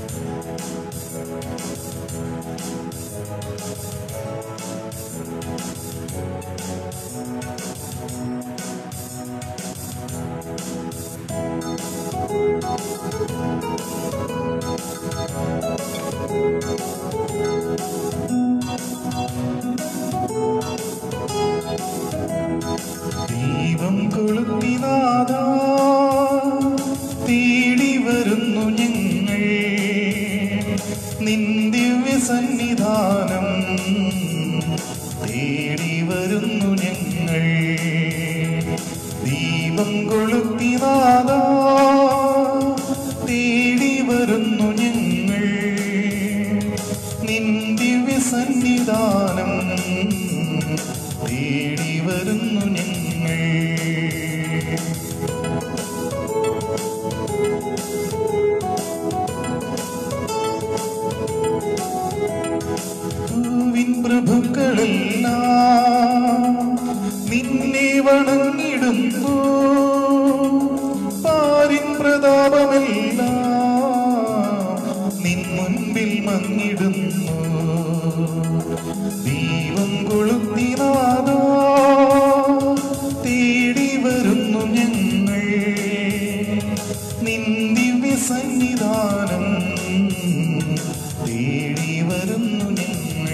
ദീപം കൊളുത്തിനാഥ തേടി വരുന്നു ഞങ്ങൾ നിന്ദിവ്യ സന്നിധാനം തേടി വരുന്നു ഞങ്ങൾ ദീപം കൊളുത്തിനാഥ തേടി വരുന്നു ഞങ്ങൾ നിന്ദിവ്യ സന്നിധാനം തേടി വരുന്നു ഞങ്ങൾ ഭൂവിൻ പ്രഭുക്കളെല്ലാം നിന്നെ വണങ്ങിടുന്നു പാരിൻ പ്രതാപമെല്ലാം നിൻ മുൻപിൽ മങ്ങിടുന്നു ദീപം കൊളുത്തിനാദോ തേടി വരുന്നു ഞങ്ങൾ നിൻ ദിവ്യ സന്നിധാനം തേടി വരുന്നു ഞങ്ങൾ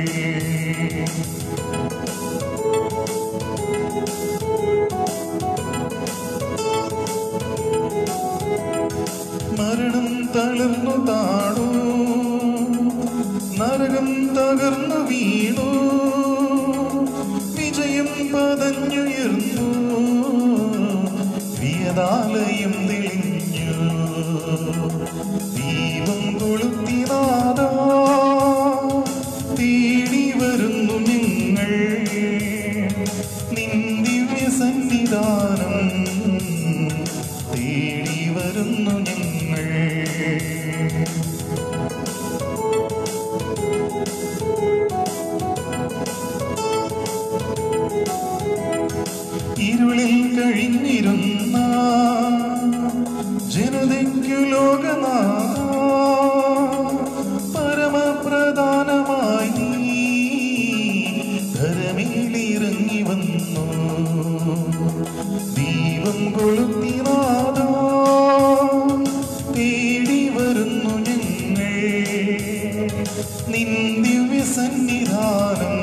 മരണം തളർന്നു താണു നരകം തകർന്നു വീണു വിജയം പതഞ്ഞുയർന്നു വിയതാലയം തെളിഞ്ഞു ദീപം കൊളുത്തിനാദാ തേടി വരുന്നു നിങ്ങൾ നിൻ ദിവ്യ സന്നിധാനം തേടി വരുന്നു ഞങ്ങൾ ഇരുളിൽ കഴിഞ്ഞിരുന്ന ജനതയ്ക്കു ലോകനാഥ പരമപ്രധാനമായി നീ ധരമേലിറങ്ങി വന്നു ദീപം കൊളുത്തിനാഥ തേടി വരുന്നു ഞങ്ങൾ നിൻ ദിവ്യ സന്നിധാനം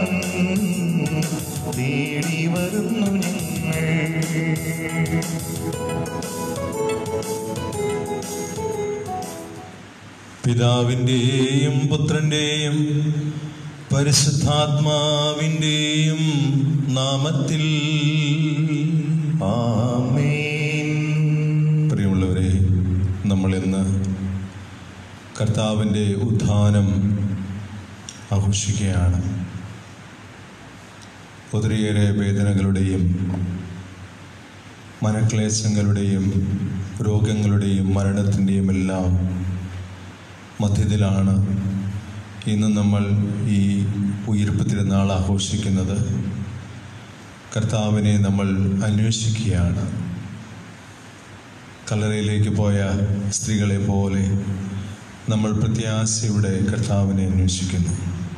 തേടി വരുന്നു ഞങ്ങൾ പിതാവിൻ്റെയും പുത്രൻ്റെയും പരിശുദ്ധാത്മാവിൻ്റെയും നാമത്തിൽ ആമേൻ പ്രിയമുള്ളവരെ നമ്മളിന്ന് കർത്താവിൻ്റെ ഉത്ഥാനം ആഘോഷിക്കുകയാണ് ഒത്തിരിയേറെ വേദനകളുടെയും മനക്ലേശങ്ങളുടെയും രോഗങ്ങളുടെയും മരണത്തിൻ്റെയും എല്ലാം മധ്യത്തിലാണ് ഇന്ന് നമ്മൾ ഈ ഉയർപ്പ് തിരുനാൾ ആഘോഷിക്കുന്നത് കർത്താവിനെ നമ്മൾ അന്വേഷിക്കുകയാണ് കല്ലറയിലേക്ക് പോയ സ്ത്രീകളെ പോലെ നമ്മൾ പ്രത്യാശയുടെ കർത്താവിനെ അന്വേഷിക്കുന്നു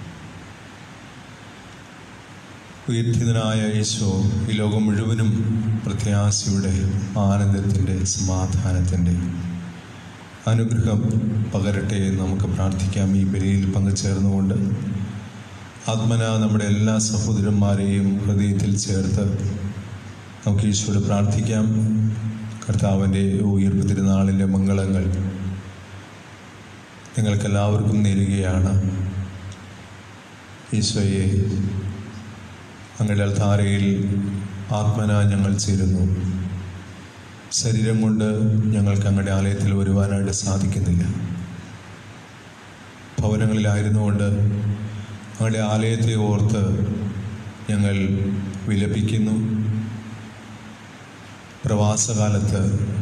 ഉയർത്തിയനായ യേശോ ഈ ലോകം മുഴുവനും പ്രത്യാശയുടെ ആനന്ദത്തിൻ്റെ സമാധാനത്തിൻ്റെ അനുഗ്രഹം പകരട്ടെ എന്ന് നമുക്ക് പ്രാർത്ഥിക്കാം ഈ ബലിയിൽ പങ്കുചേർന്നുകൊണ്ട് ആത്മന നമ്മുടെ എല്ലാ സഹോദരന്മാരെയും ഹൃദയത്തിൽ ചേർത്ത് നമുക്ക് ഈശോയോട് പ്രാർത്ഥിക്കാം കർത്താവിൻ്റെ ഉയർപ്പ് തിരുനാളിൻ്റെ മംഗളങ്ങൾ നിങ്ങൾക്കെല്ലാവർക്കും നേരുകയാണ് ഈശോയെ അങ്ങയുടെ അൽത്താരയിൽ ആത്മന ഞങ്ങൾ ചേരുന്നു ശരീരം കൊണ്ട് ഞങ്ങൾക്ക് അങ്ങയുടെ ആലയത്തിൽ വരുവാനായിട്ട് സാധിക്കുന്നില്ല ഭവനങ്ങളിലായിരുന്നുകൊണ്ട് അങ്ങയുടെ ആലയത്തെ ഓർത്ത് ഞങ്ങൾ വിലപിക്കുന്നു പ്രവാസകാലത്ത്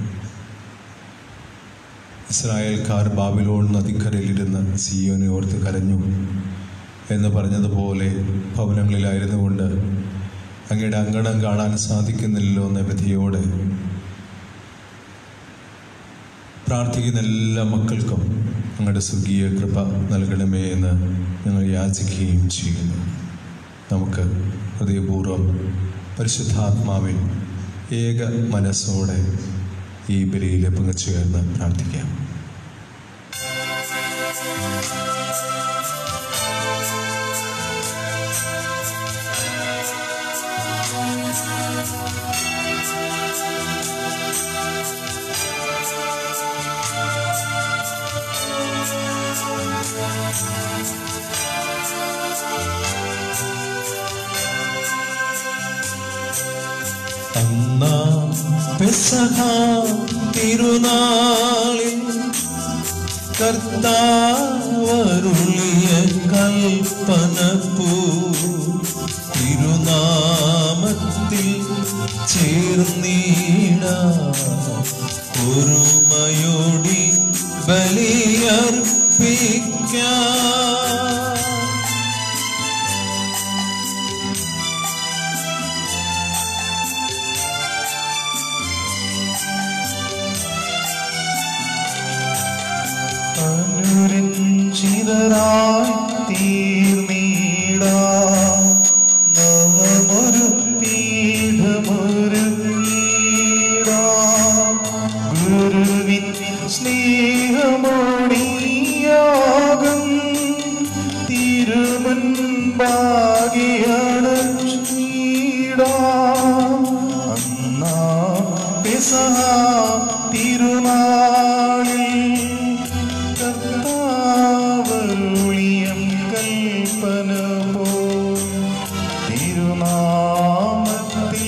ഇസ്രായേൽക്കാർ ബാബിലോൺ നദിക്കരയിലിരുന്ന് സിയോനെ ഓർത്ത് കരഞ്ഞു എന്ന് പറഞ്ഞതുപോലെ ഭവനങ്ങളിലായിരുന്നുകൊണ്ട് അങ്ങയുടെ അങ്കണം കാണാൻ സാധിക്കുന്നില്ലല്ലോ എന്ന വ്യഥയോടെ പ്രാർത്ഥിക്കുന്ന എല്ലാ മക്കൾക്കും അങ്ങയുടെ സ്വർഗീയ കൃപ നൽകണമേ എന്ന് ഞങ്ങൾ യാചിക്കുകയും ചെയ്യുന്നു നമുക്ക് ഹൃദയപൂർവ്വം പരിശുദ്ധാത്മാവിൽ ഏക മനസ്സോടെ ഈ ബലിയിൽ പങ്കുചേർന്ന് പ്രാർത്ഥിക്കാം അന്നാ പെസഹ തിരുനാളിൽ കർത്താവരുളിയ കൽപ്പന പൂ തിരുനാമത്തിൽ ചേർന്നീട ഒരുമയോടി ബലിയർപ്പിക്കാം അനുരഞ്ജിതരായി തീർന്നീടാ നവമൊരു പീഠമൊരുങ്ങീടാ ഗുരുവിൻ സ്നേഹമോടിയാകും തിരുമുൻപാകിയാണ് അന്നാ പെസഹ തിരുനാളിൽ കർത്താവരുളിയം കൽപ്പന പോ തിരുനാമത്തിൽ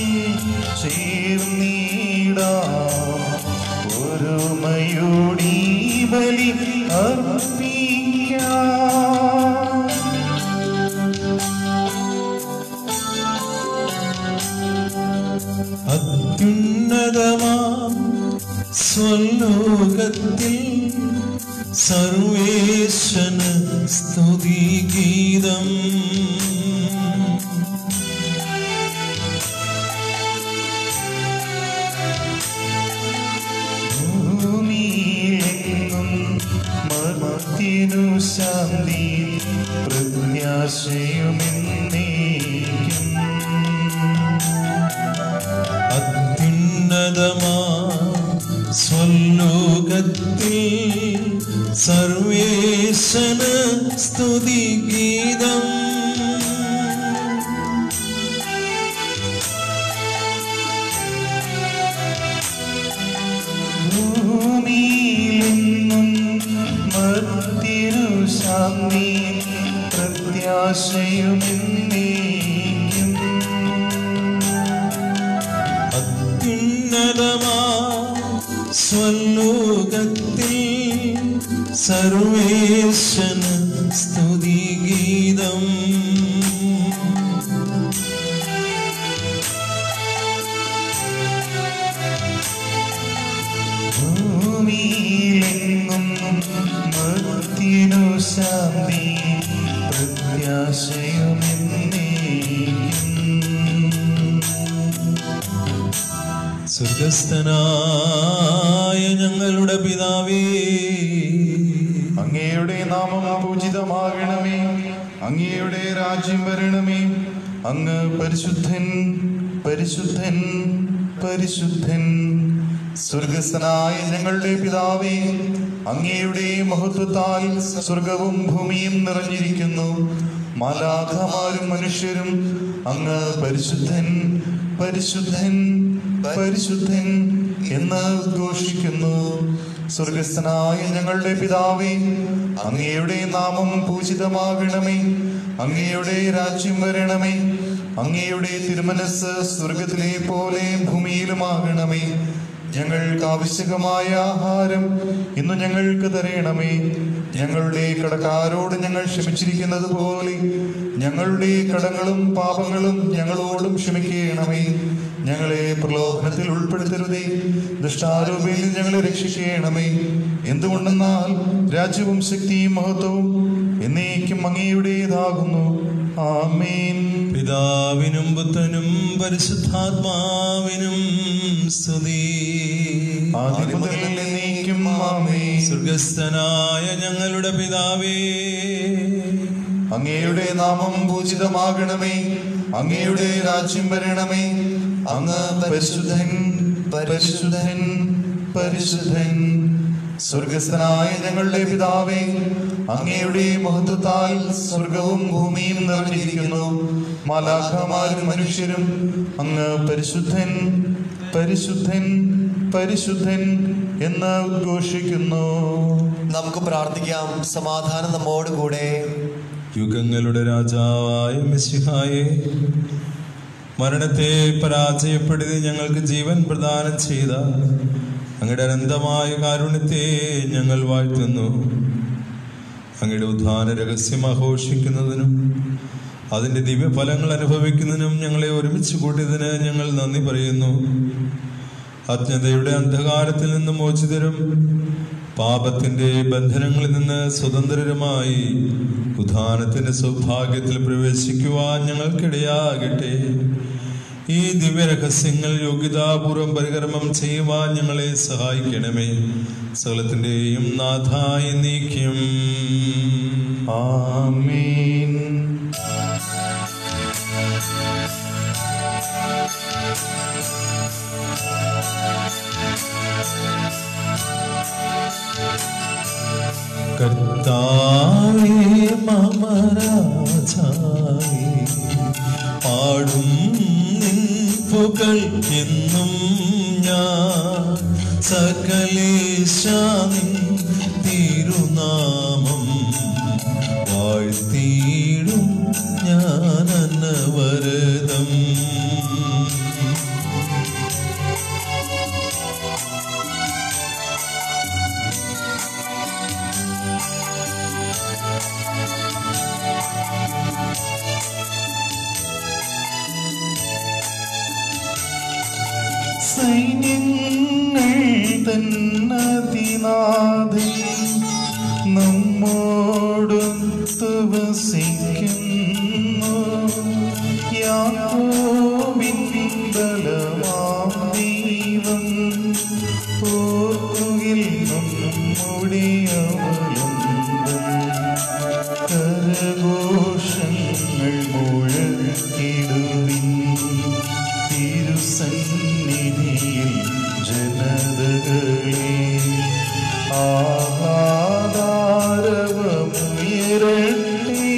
ചേർന്നീടാം ഒരുമയോടി ബലി അർപ്പിക്കാം അത്യുന്നതമാം സ്വലോകത്തിൽ സർവേശന സ്തുതിഗീതം ഭൂമിയിലെങ്ങും മർത്യനു ശാന്തി പ്രത്യാശയുമെന്നേക്കും അത്യുന്നതമാ സ്വലോകത്തിൽ സർവേശന സ്തുതിഗീതം ഭൂമിയിലെങ്ങും മർത്യനു ശാന്തി പ്രത്യാശയുമെന്നേക്കും അത്യുന്നതമാ സ്വലോകത്തിൽ സർവേശന സ്തുതിഗീതം ഭൂമിയിലെങ്ങും മർത്യനു ശാന്തി പ്രത്യാശയുമെന്നേക്കും സ്വർഗസ്ഥനായ ഞങ്ങളുടെ പിതാവേ അങ്ങയുടെ നാമം പൂജിതമാകണമേ അങ്ങയുടെ രാജ്യം വരണമേ അങ്ങ് പരിശുദ്ധൻ പരിശുദ്ധൻ പരിശുദ്ധൻ സ്വർഗസ്ഥനായ ഞങ്ങളുടെ പിതാവേ അങ്ങയുടെ മഹത്വത്താൽ സ്വർഗവും ഭൂമിയും നിറഞ്ഞിരിക്കുന്നു മാലാഖമാരും മനുഷ്യരും അങ്ങ് പരിശുദ്ധൻ പരിശുദ്ധൻ പരിശുദ്ധൻ എന്ന് ഉദ്ഘോഷിക്കുന്നു സ്വർഗസ്ഥനായ ഞങ്ങളുടെ പിതാവേ അങ്ങയുടെ നാമം പൂജിതമാകണമേ അങ്ങയുടെ രാജ്യം വരണമേ അങ്ങയുടെ തിരുമനസ് സ്വർഗത്തിലെ പോലെ ഭൂമിയിലുമാകണമേ ഞങ്ങൾക്ക് ആവശ്യകമായ ആഹാരം ഇന്ന് ഞങ്ങൾക്ക് തരയണമേ ഞങ്ങളുടെ കടക്കാരോട് ഞങ്ങൾ ക്ഷമിച്ചിരിക്കുന്നത് പോലെ ഞങ്ങളുടെ കടങ്ങളും പാപങ്ങളും ഞങ്ങളോടും ക്ഷമിക്കണമേ ഞങ്ങളെ പ്രലോഭനത്തിൽ ഉൾപ്പെടുത്തരുതേ ദുഷ്ടാരൂപയിൽ നിന്ന് ഞങ്ങളെ രക്ഷിക്കണമേ എന്തുകൊണ്ടെന്നാൽ രാജ്യവും ശക്തിയും മഹത്വവും എന്നേക്കും അങ്ങയുടേതാകുന്നു ആമേൻ പിതാവിനും പുത്രനും പരിശുദ്ധാത്മാവിനും സ്തുതി ആദ്യം മുതൽ എന്നേക്കും ആമേൻ സ്വർഗസ്ഥനായ ഞങ്ങളുടെ പിതാവേ അങ്ങയുടെ നാമം പൂജിതമാകണമേ അങ്ങയുടെ രാജ്യം വരണമേ അങ്ങ് പരിശുദ്ധൻ പരിശുദ്ധൻ പരിശുദ്ധൻ സ്വർഗസ്ഥനായ ഞങ്ങളുടെ പിതാവേ അങ്ങയുടെ മഹത്വത്താൽ സ്വർഗവും ഭൂമിയും നിറഞ്ഞിരിക്കുന്നു മാലാഖമാരും മനുഷ്യരും അങ്ങ് പരിശുദ്ധൻ പരിശുദ്ധൻ പരിശുദ്ധൻ എന്ന് ഉദ്ഘോഷിക്കുന്നു നമുക്ക് പ്രാർത്ഥിക്കാം സമാധാനം നമ്മോട് കൂടെ യുഗങ്ങളുടെ രാജാവായ മിശിഹായെ മരണത്തെ പരാജയപ്പെടുത്തി ഞങ്ങൾക്ക് ജീവൻ പ്രദാനം ചെയ്ത അങ്ങയുടെ അനന്തമായ കാരുണ്യത്തെ ഞങ്ങൾ വാഴ്ത്തുന്നു അങ്ങയുടെ ഉദ്ധാന രഹസ്യം ആഘോഷിക്കുന്നതിനും അതിൻ്റെ ദിവ്യഫലങ്ങൾ അനുഭവിക്കുന്നതിനും ഞങ്ങളെ ഒരുമിച്ച് കൂട്ടിയതിന് ഞങ്ങൾ നന്ദി പറയുന്നു അജ്ഞതയുടെ അന്ധകാരത്തിൽ നിന്ന് മോചിതരും പാപത്തിന്റെ ബന്ധനങ്ങളിൽ നിന്ന് സ്വതന്ത്രരുമായി ഉദ്ധാനത്തിന്റെ സൗഭാഗ്യത്തിൽ പ്രവേശിക്കുവാൻ ഞങ്ങൾക്കിടയാകട്ടെ ഈ ദിവ്യരഹസ്യങ്ങൾ യോഗ്യതാപൂർവം പരികർമ്മം ചെയ്യുവാൻ ഞങ്ങളെ സഹായിക്കണമേ സകലത്തിന്റെയും നാഥായി നീക്കും ആമേൻ കർത്താവേ മമ രാജാവേ പാടും നിൻ പുകൾ എന്നും ഞാൻ സകലേശാനിൻ തിരുനാമം വാഴ്ത്തിയിടും ഞാൻ അനവരതം സൈന്യങ്ങൾ തന്നതിനാഥൻ നമ്മോടൊത്തു വസിക്കുന്നു യാക്കോബിൻ ബലമാം ദൈവം ഓർക്കുകിൽ നമ്മുടെ അവലംബം കരഘോഷങ്ങൾ മുഴക്കിടുവിൻ തിരുസന്നിധിയിൽ ജനതകളെ ആഹാദാരവമുയരട്ടെ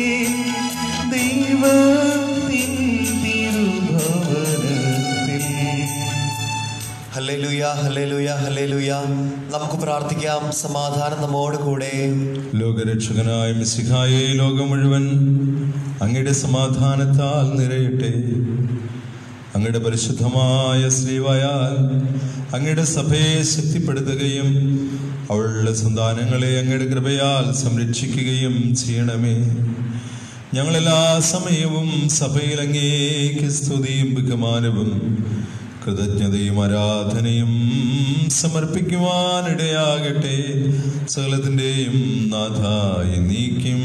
ദൈവത്തിൻ തിരുഭവനത്തിൽ ഹല്ലേലൂയ ഹല്ലേലൂയ ഹല്ലേലൂയ നമുക്ക് പ്രാർത്ഥിക്കാം സമാധാനം നമ്മോട് കൂടെ ലോകരക്ഷകനായ മിശിഹായെ ലോകം മുഴുവൻ അങ്ങയുടെ സമാധാനത്താൽ നിറയട്ടെ അങ്ങയുടെ പരിശുദ്ധമായ ശ്രീവായാൽ അങ്ങയുടെ സഭയെ ശക്തിപ്പെടുത്തുകയും അവളുടെ സന്താനങ്ങളെ അങ്ങയുടെ കൃപയാൽ സംരക്ഷിക്കുകയും ചെയ്യണമേ ഞങ്ങളെല്ലാ സമയവും സഭയിൽ അങ്ങേക്ക് സ്തുതിയും ബഹുമാനവും കൃതജ്ഞതയും ആരാധനയും സമർപ്പിക്കുവാനിടയാകട്ടെ സകലത്തിൻ്റെയും നാഥായി നീക്കും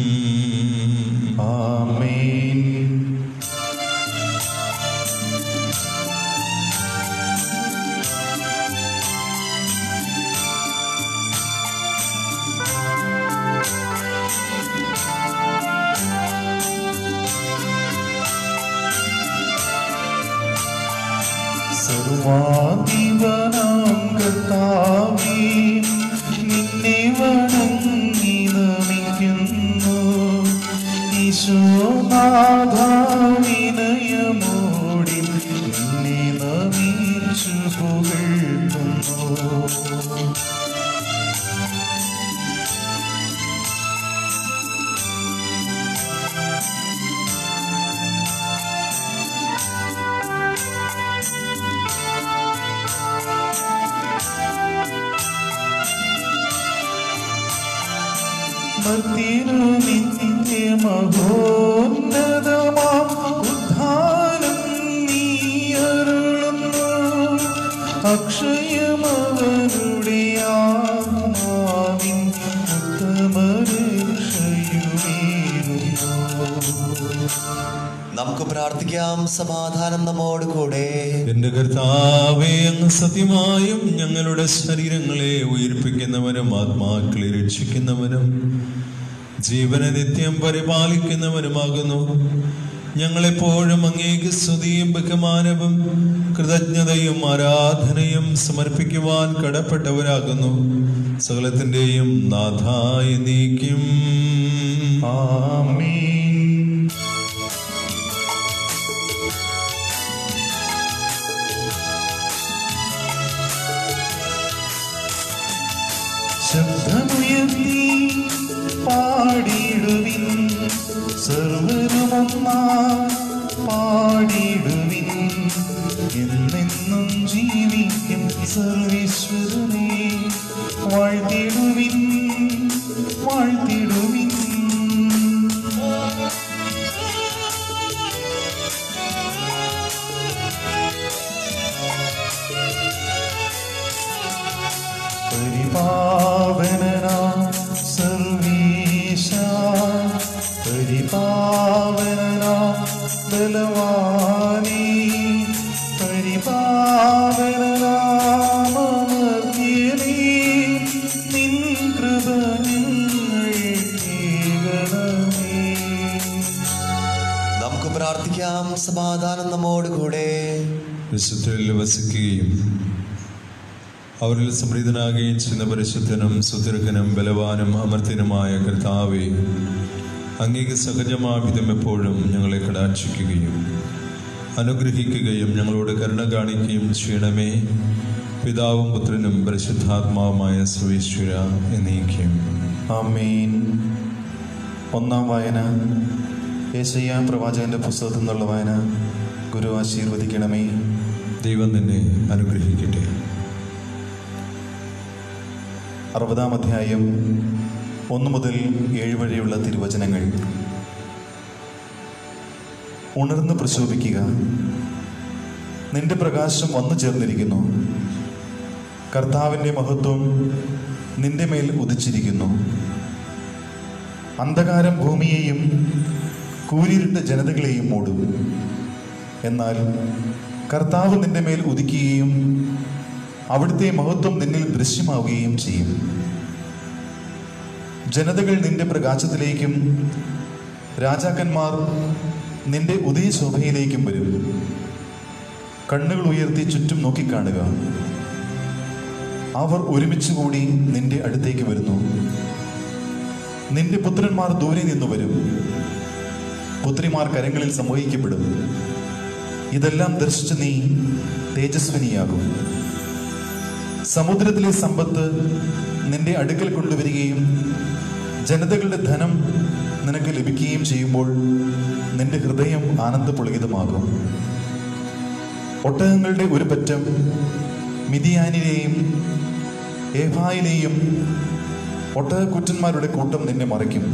ആമേൻ സർവാധിപനാം കർത്താവേ, നിന്നെ വണങ്ങി നമിക്കുന്നു. ഈശോനാഥാവിനയമോടി നിന്നെ നമിച്ചു പുകഴ്ത്തുന്നു മത്തിനു നിത്യമഹോന്നതമാം ഉദ്ധാനം നീ അരുളുന്നു അക്ഷയമവരുടെ ആത്മാവിൻ ഉത്തമരക്ഷയുമേറുന്നു നമുക്ക് പ്രാർത്ഥിക്കാം സമാധാനം നമ്മോട് കൂടെ എന്റെ കർത്താവേ അങ്ങ് സത്യമായും ഞങ്ങളുടെ ശരീരങ്ങളെ ഉയർപ്പിക്കുന്നവനും ആത്മാക്കളെ രക്ഷിക്കുന്നവനും ജീവനെ നിത്യം പരിപാലിക്കുന്നവനുമാകുന്നു ഞങ്ങളെപ്പോഴും അങ്ങേക്ക് സ്തുതിയും ബഹുമാനവും കൃതജ്ഞതയും ആരാധനയും സമർപ്പിക്കുവാൻ കടപ്പെട്ടവരാകുന്നു സകലത്തിന്റെയും നാഥായി നീക്കും ആമീൻ ശബ്ദമുയർത്തി പാടിയിടുവിൻ സർവരുമൊന്നാ പാടിയിടുവിൻ എന്നെന്നും ജീവിക്കും സർവീശ്വരനെ വാഴ്ത്തിടുവിൻ വാഴ്ത്തിടുവിൻ പരിപാവനനാ സർവീശ പരിപാവനനാ ബലവാനീ പരിപാവനനാ മമർത്യനീ നിൻ കൃപ ഞങ്ങൾക്കേകണമേ നമുക്ക് പ്രാർത്ഥിക്കാം സമാധാനം നമ്മോട് കൂടെ വിശുദ്ധരിൽ വസിക്കുകയും അവരിൽ സമൃദ്ധനാകുകയും ചെയ്യുന്ന പരിശുദ്ധനും സുദീർഘനും ബലവാനും അമർത്യനുമായ കർത്താവെ അങ്ങേക്ക് സഹജമാവിധം എപ്പോഴും ഞങ്ങളെ കടാക്ഷിക്കുകയും അനുഗ്രഹിക്കുകയും ഞങ്ങളോട് കരുണ കാണിക്കുകയും ചെയ്യണമേ പിതാവും പുത്രനും പരിശുദ്ധാത്മാവുമായ സർവീശ്വര എന്നീക്കും ആമേൻ ഒന്നാം വായന യേശയ്യ പ്രവാചകന്റെ പുസ്തകത്തിൽ നിന്നുള്ള വായന ഗുരു ആശീർവദിക്കണമേ ദൈവം നിന്നെ അനുഗ്രഹിക്കട്ടെ അറുപതാം അധ്യായം ഒന്ന് മുതൽ ഏഴ് വരെയുള്ള തിരുവചനങ്ങൾ ഉണർന്ന് പ്രശോഭിക്കുക നിന്റെ പ്രകാശം വന്നു ചേർന്നിരിക്കുന്നു കർത്താവിൻ്റെ മഹത്വം നിന്റെ മേൽ ഉദിച്ചിരിക്കുന്നു അന്ധകാരം ഭൂമിയെയും കൂരിരുട്ട ജനതകളെയും മൂടും എന്നാൽ കർത്താവ് നിന്റെ മേൽ ഉദിക്കുകയും അവിടുത്തെ മഹത്വം നിന്നിൽ ദൃശ്യമാവുകയും ചെയ്യും ജനതകൾ നിന്റെ പ്രകാശത്തിലേക്കും രാജാക്കന്മാർ നിന്റെ ഉദയശോഭയിലേക്കും വരും കണ്ണുകൾ ഉയർത്തി ചുറ്റും നോക്കിക്കാണുക അവർ ഒരുമിച്ച് കൂടി നിന്റെ അടുത്തേക്ക് വരുന്നു നിന്റെ പുത്രന്മാർ ദൂരെ നിന്ന് വരും പുത്രിമാർ കരങ്ങളിൽ സംവഹിക്കപ്പെടും ഇതെല്ലാം ദർശിച്ച് നീ തേജസ്വിനിയാകും സമുദ്രത്തിലെ സമ്പത്ത് നിന്റെ അടുക്കൽ കൊണ്ടുവരികയും ജനതകളുടെ ധനം നിനക്ക് ലഭിക്കുകയും ചെയ്യുമ്പോൾ നിന്റെ ഹൃദയം ആനന്ദപുളകിതമാകും ഒട്ടകങ്ങളുടെ ഒരു പറ്റം മിതിയാനിലെയും ഏഫായിലെയും ഒട്ടകക്കുറ്റന്മാരുടെ കൂട്ടം നിന്നെ മറയ്ക്കും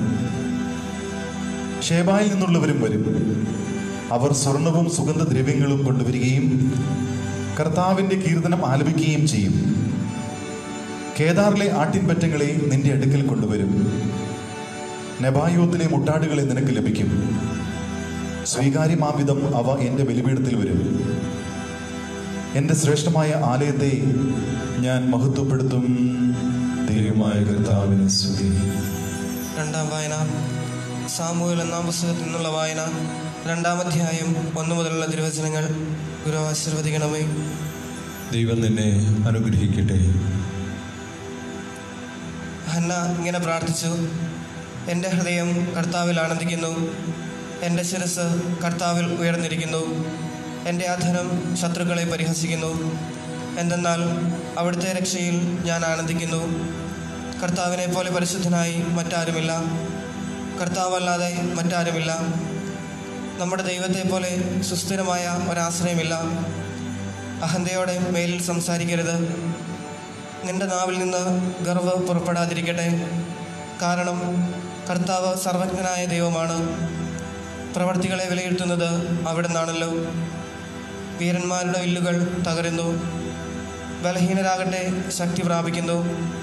ഷേബായിൽ നിന്നുള്ളവരും വരും അവർ സ്വർണവും സുഗന്ധദ്രവ്യങ്ങളും കൊണ്ടുവരികയും കർത്താവിന്റെ കീർത്തനം ആലപിക്കുകയും ചെയ്യും കേദാറിലെ ആട്ടിൻപറ്റങ്ങളെ നിന്റെ അടുക്കൽ കൊണ്ടുവരും നെബായോത്തിലെ മുട്ടാടുകളെ നിനക്ക് ലഭിക്കും സ്വീകാര്യമാവിധം അവ എൻ്റെ ബലിപീഠത്തിൽ വരും എൻ്റെ ശ്രേഷ്ഠമായ ആലയത്തെ ഞാൻ മഹത്വപ്പെടുത്തും ദൈവമായ കർത്താവിന് സ്തുതി രണ്ടാം വായന സാമൂഹ്യ ഒന്നാം പുസ്തകത്തിൽ നിന്നുള്ള വായന രണ്ടാം അധ്യായം ഒന്നു മുതലുള്ള തിരുവചനങ്ങൾ ഗുരു ആശീർവദിക്കണമേ ദൈവം നിന്നെ അനുഗ്രഹിക്കട്ടെ ഹന്ന ഇങ്ങനെ പ്രാർത്ഥിച്ചു എൻ്റെ ഹൃദയം കർത്താവിൽ ആനന്ദിക്കുന്നു എൻ്റെ ശിരസ് കർത്താവിൽ ഉയർന്നിരിക്കുന്നു എൻ്റെ അധരം ശത്രുക്കളെ പരിഹസിക്കുന്നു എന്തെന്നാൽ അവിടുത്തെ രക്ഷയിൽ ഞാൻ ആനന്ദിക്കുന്നു കർത്താവിനെ പോലെ പരിശുദ്ധനായി മറ്റാരുമില്ല കർത്താവല്ലാതെ മറ്റാരുമില്ല നമ്മുടെ ദൈവത്തെ പോലെ സുസ്ഥിരമായ ഒരാശ്രയമില്ല അഹന്തയോടെ മേലിൽ സംസാരിക്കരുത് നിന്റെ നാവിൽ നിന്ന് ഗർവ് പുറപ്പെടാതിരിക്കട്ടെ കാരണം കർത്താവ് സർവജ്ഞനായ ദൈവമാണ് പ്രവർത്തികളെ വിലയിരുത്തുന്നത് അവിടെ നിന്നാണല്ലോ വീരന്മാരുടെ വില്ലുകൾ തകരുന്നു ബലഹീനരാകട്ടെ ശക്തി പ്രാപിക്കുന്നു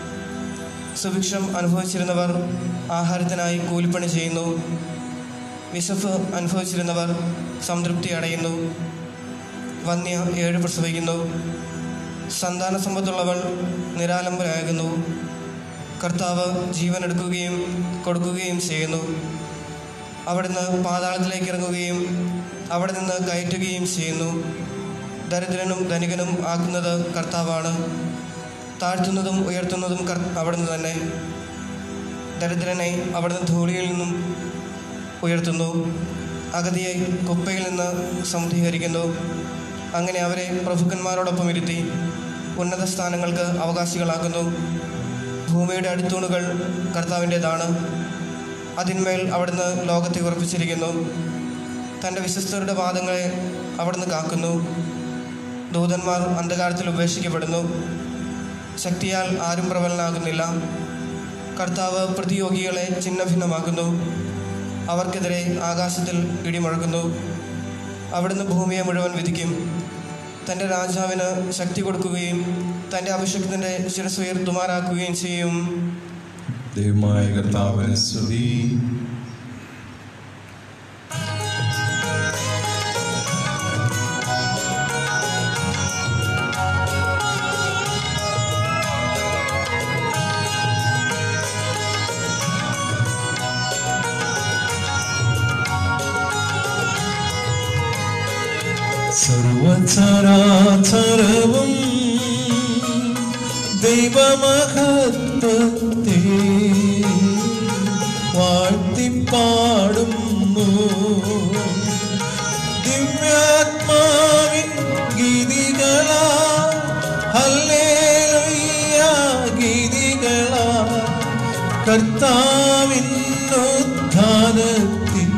സുഭിക്ഷം അനുഭവിച്ചിരുന്നവർ ആഹാരത്തിനായി കൂലിപ്പണി ചെയ്യുന്നു വിശപ്പ് അനുഭവിച്ചിരുന്നവർ സംതൃപ്തി അടയുന്നു വന്യ ഏഴ് പ്രസവിക്കുന്നു സന്താന സമ്പത്തുള്ളവൾ നിരാലംബരാകുന്നു കർത്താവ് ജീവൻ എടുക്കുകയും കൊടുക്കുകയും ചെയ്യുന്നു അവിടുന്ന് പാതാളത്തിലേക്ക് ഇറങ്ങുകയും അവിടെ നിന്ന് കയറ്റുകയും ചെയ്യുന്നു ദരിദ്രനും ധനികനും ആക്കുന്നത് കർത്താവാണ് താഴ്ത്തുന്നതും ഉയർത്തുന്നതും കർ അവിടുന്ന് തന്നെ ദരിദ്രനെ അവിടുന്ന് ധൂളിയിൽ നിന്നും ഉയർത്തുന്നു അഗതിയെ കുപ്പയിൽ നിന്ന് സമുദ്ധീകരിക്കുന്നു അങ്ങനെ അവരെ പ്രഭുക്കന്മാരോടൊപ്പം ഇരുത്തി ഉന്നത സ്ഥാനങ്ങൾക്ക് അവകാശികളാക്കുന്നു ഭൂമിയുടെ അടിത്തൂണുകൾ കർത്താവിൻ്റെതാണ് അതിന്മേൽ അവിടുന്ന് ലോകത്തെ ഉറപ്പിച്ചിരിക്കുന്നു തൻ്റെ വിശ്വസ്തരുടെ വാദങ്ങളെ അവിടുന്ന് കാക്കുന്നു ദൂതന്മാർ അന്ധകാരത്തിൽ ഉപേക്ഷിക്കപ്പെടുന്നു ശക്തിയാൽ ആരും പ്രബലനാകുന്നില്ല കർത്താവ് പ്രതിയോഗികളെ ഛിന്നഭിന്നമാക്കുന്നു അവർക്കെതിരെ ആകാശത്തിൽ ഇടിമുഴക്കുന്നു അവിടുന്ന് ഭൂമിയെ മുഴുവൻ വിധിക്കും തൻ്റെ രാജാവിന് ശക്തി കൊടുക്കുകയും തൻ്റെ അഭിഷേകത്തിൻ്റെ ശിരസ് ഉയർത്തുമാറാക്കുകയും ചെയ്യും ദൈവമായ കർത്താവിന് സ്തുതി സർവചരാചരവും ദൈവമഹത്വത്തെ വാഴ്ത്തിപ്പാടുന്നു ദിവ്യാത്മാവിൻ ഗീതികളാ ഹല്ലേലൂയ ഗീതികളാ കർത്താവിൻ ഉത്ഥാനത്തിൻ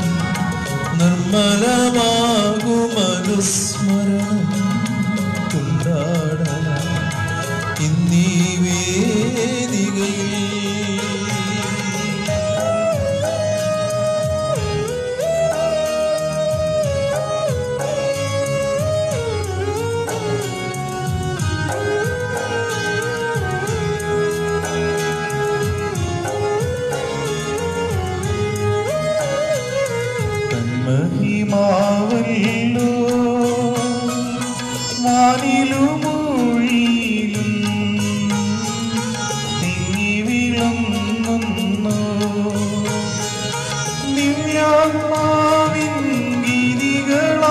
നിർമ്മലമാകുമനുസ്മരണം കൊണ്ടാട ഇന്നീ വേദികയിൽ തന്മഹിമാവല്ലോ വാനിലും മൊഴിയിലും തിങ്ങി വിളങ്ങുന്നു ദിവ്യാത്മാവിൻ ഗിരികളാ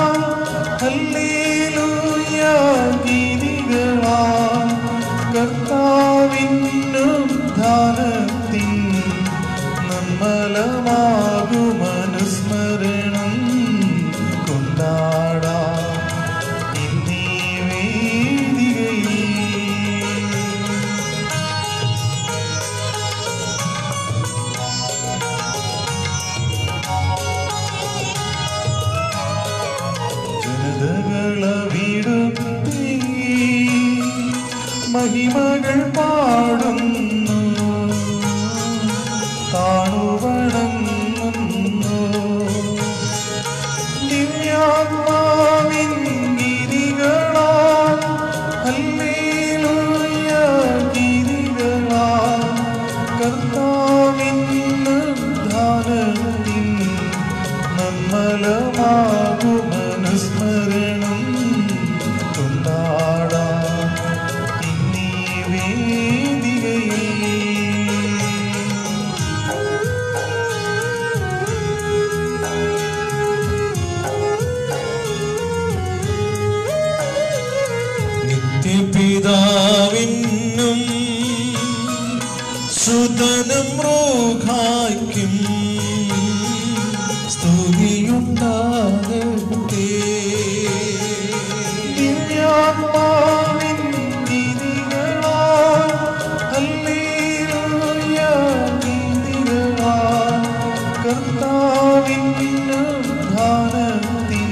ഹല്ലേലൂയ ഗിരികളാ കർത്താവിൻ ഉദ്ധാനത്തിൻ നിർമ്മലമാകുമനുസ്മരണം കൊണ്ടാടാ ഇന്നീ വേദികയിൽ ജനതകളവിടുത്തി മഹിമകൾ പാടുന്നു താണുവണങ്ങുന്നു ദിവ്യാത്മാവിൻ ഗിരികളാ ഹല്ലേലൂയ ഗിരികളാ കർത്താവിൻ ഉദ്ധാനത്തിൻ നമ്മലമാകുമനുസ്മരണം കൊണ്ടാടാ ഇന്നീ വേദികയിൽ നിത്യപിതാവിനും സുതനും റോഹായ്ക്കും സ്തുതിയുണ്ടാകട്ടെ ദിവ്യാത്മാവിൻ ഗീതികളാ, ഹല്ലേലൂയ ഗീതികളാ, കർത്താവിൻ ഉദ്ധാനത്തിൻ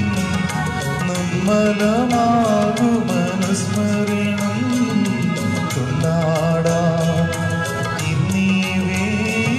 നിർമ്മലമാകുമനുസ്മരണം കൊണ്ടാടാ ഇന്നീ വേദികയിൽ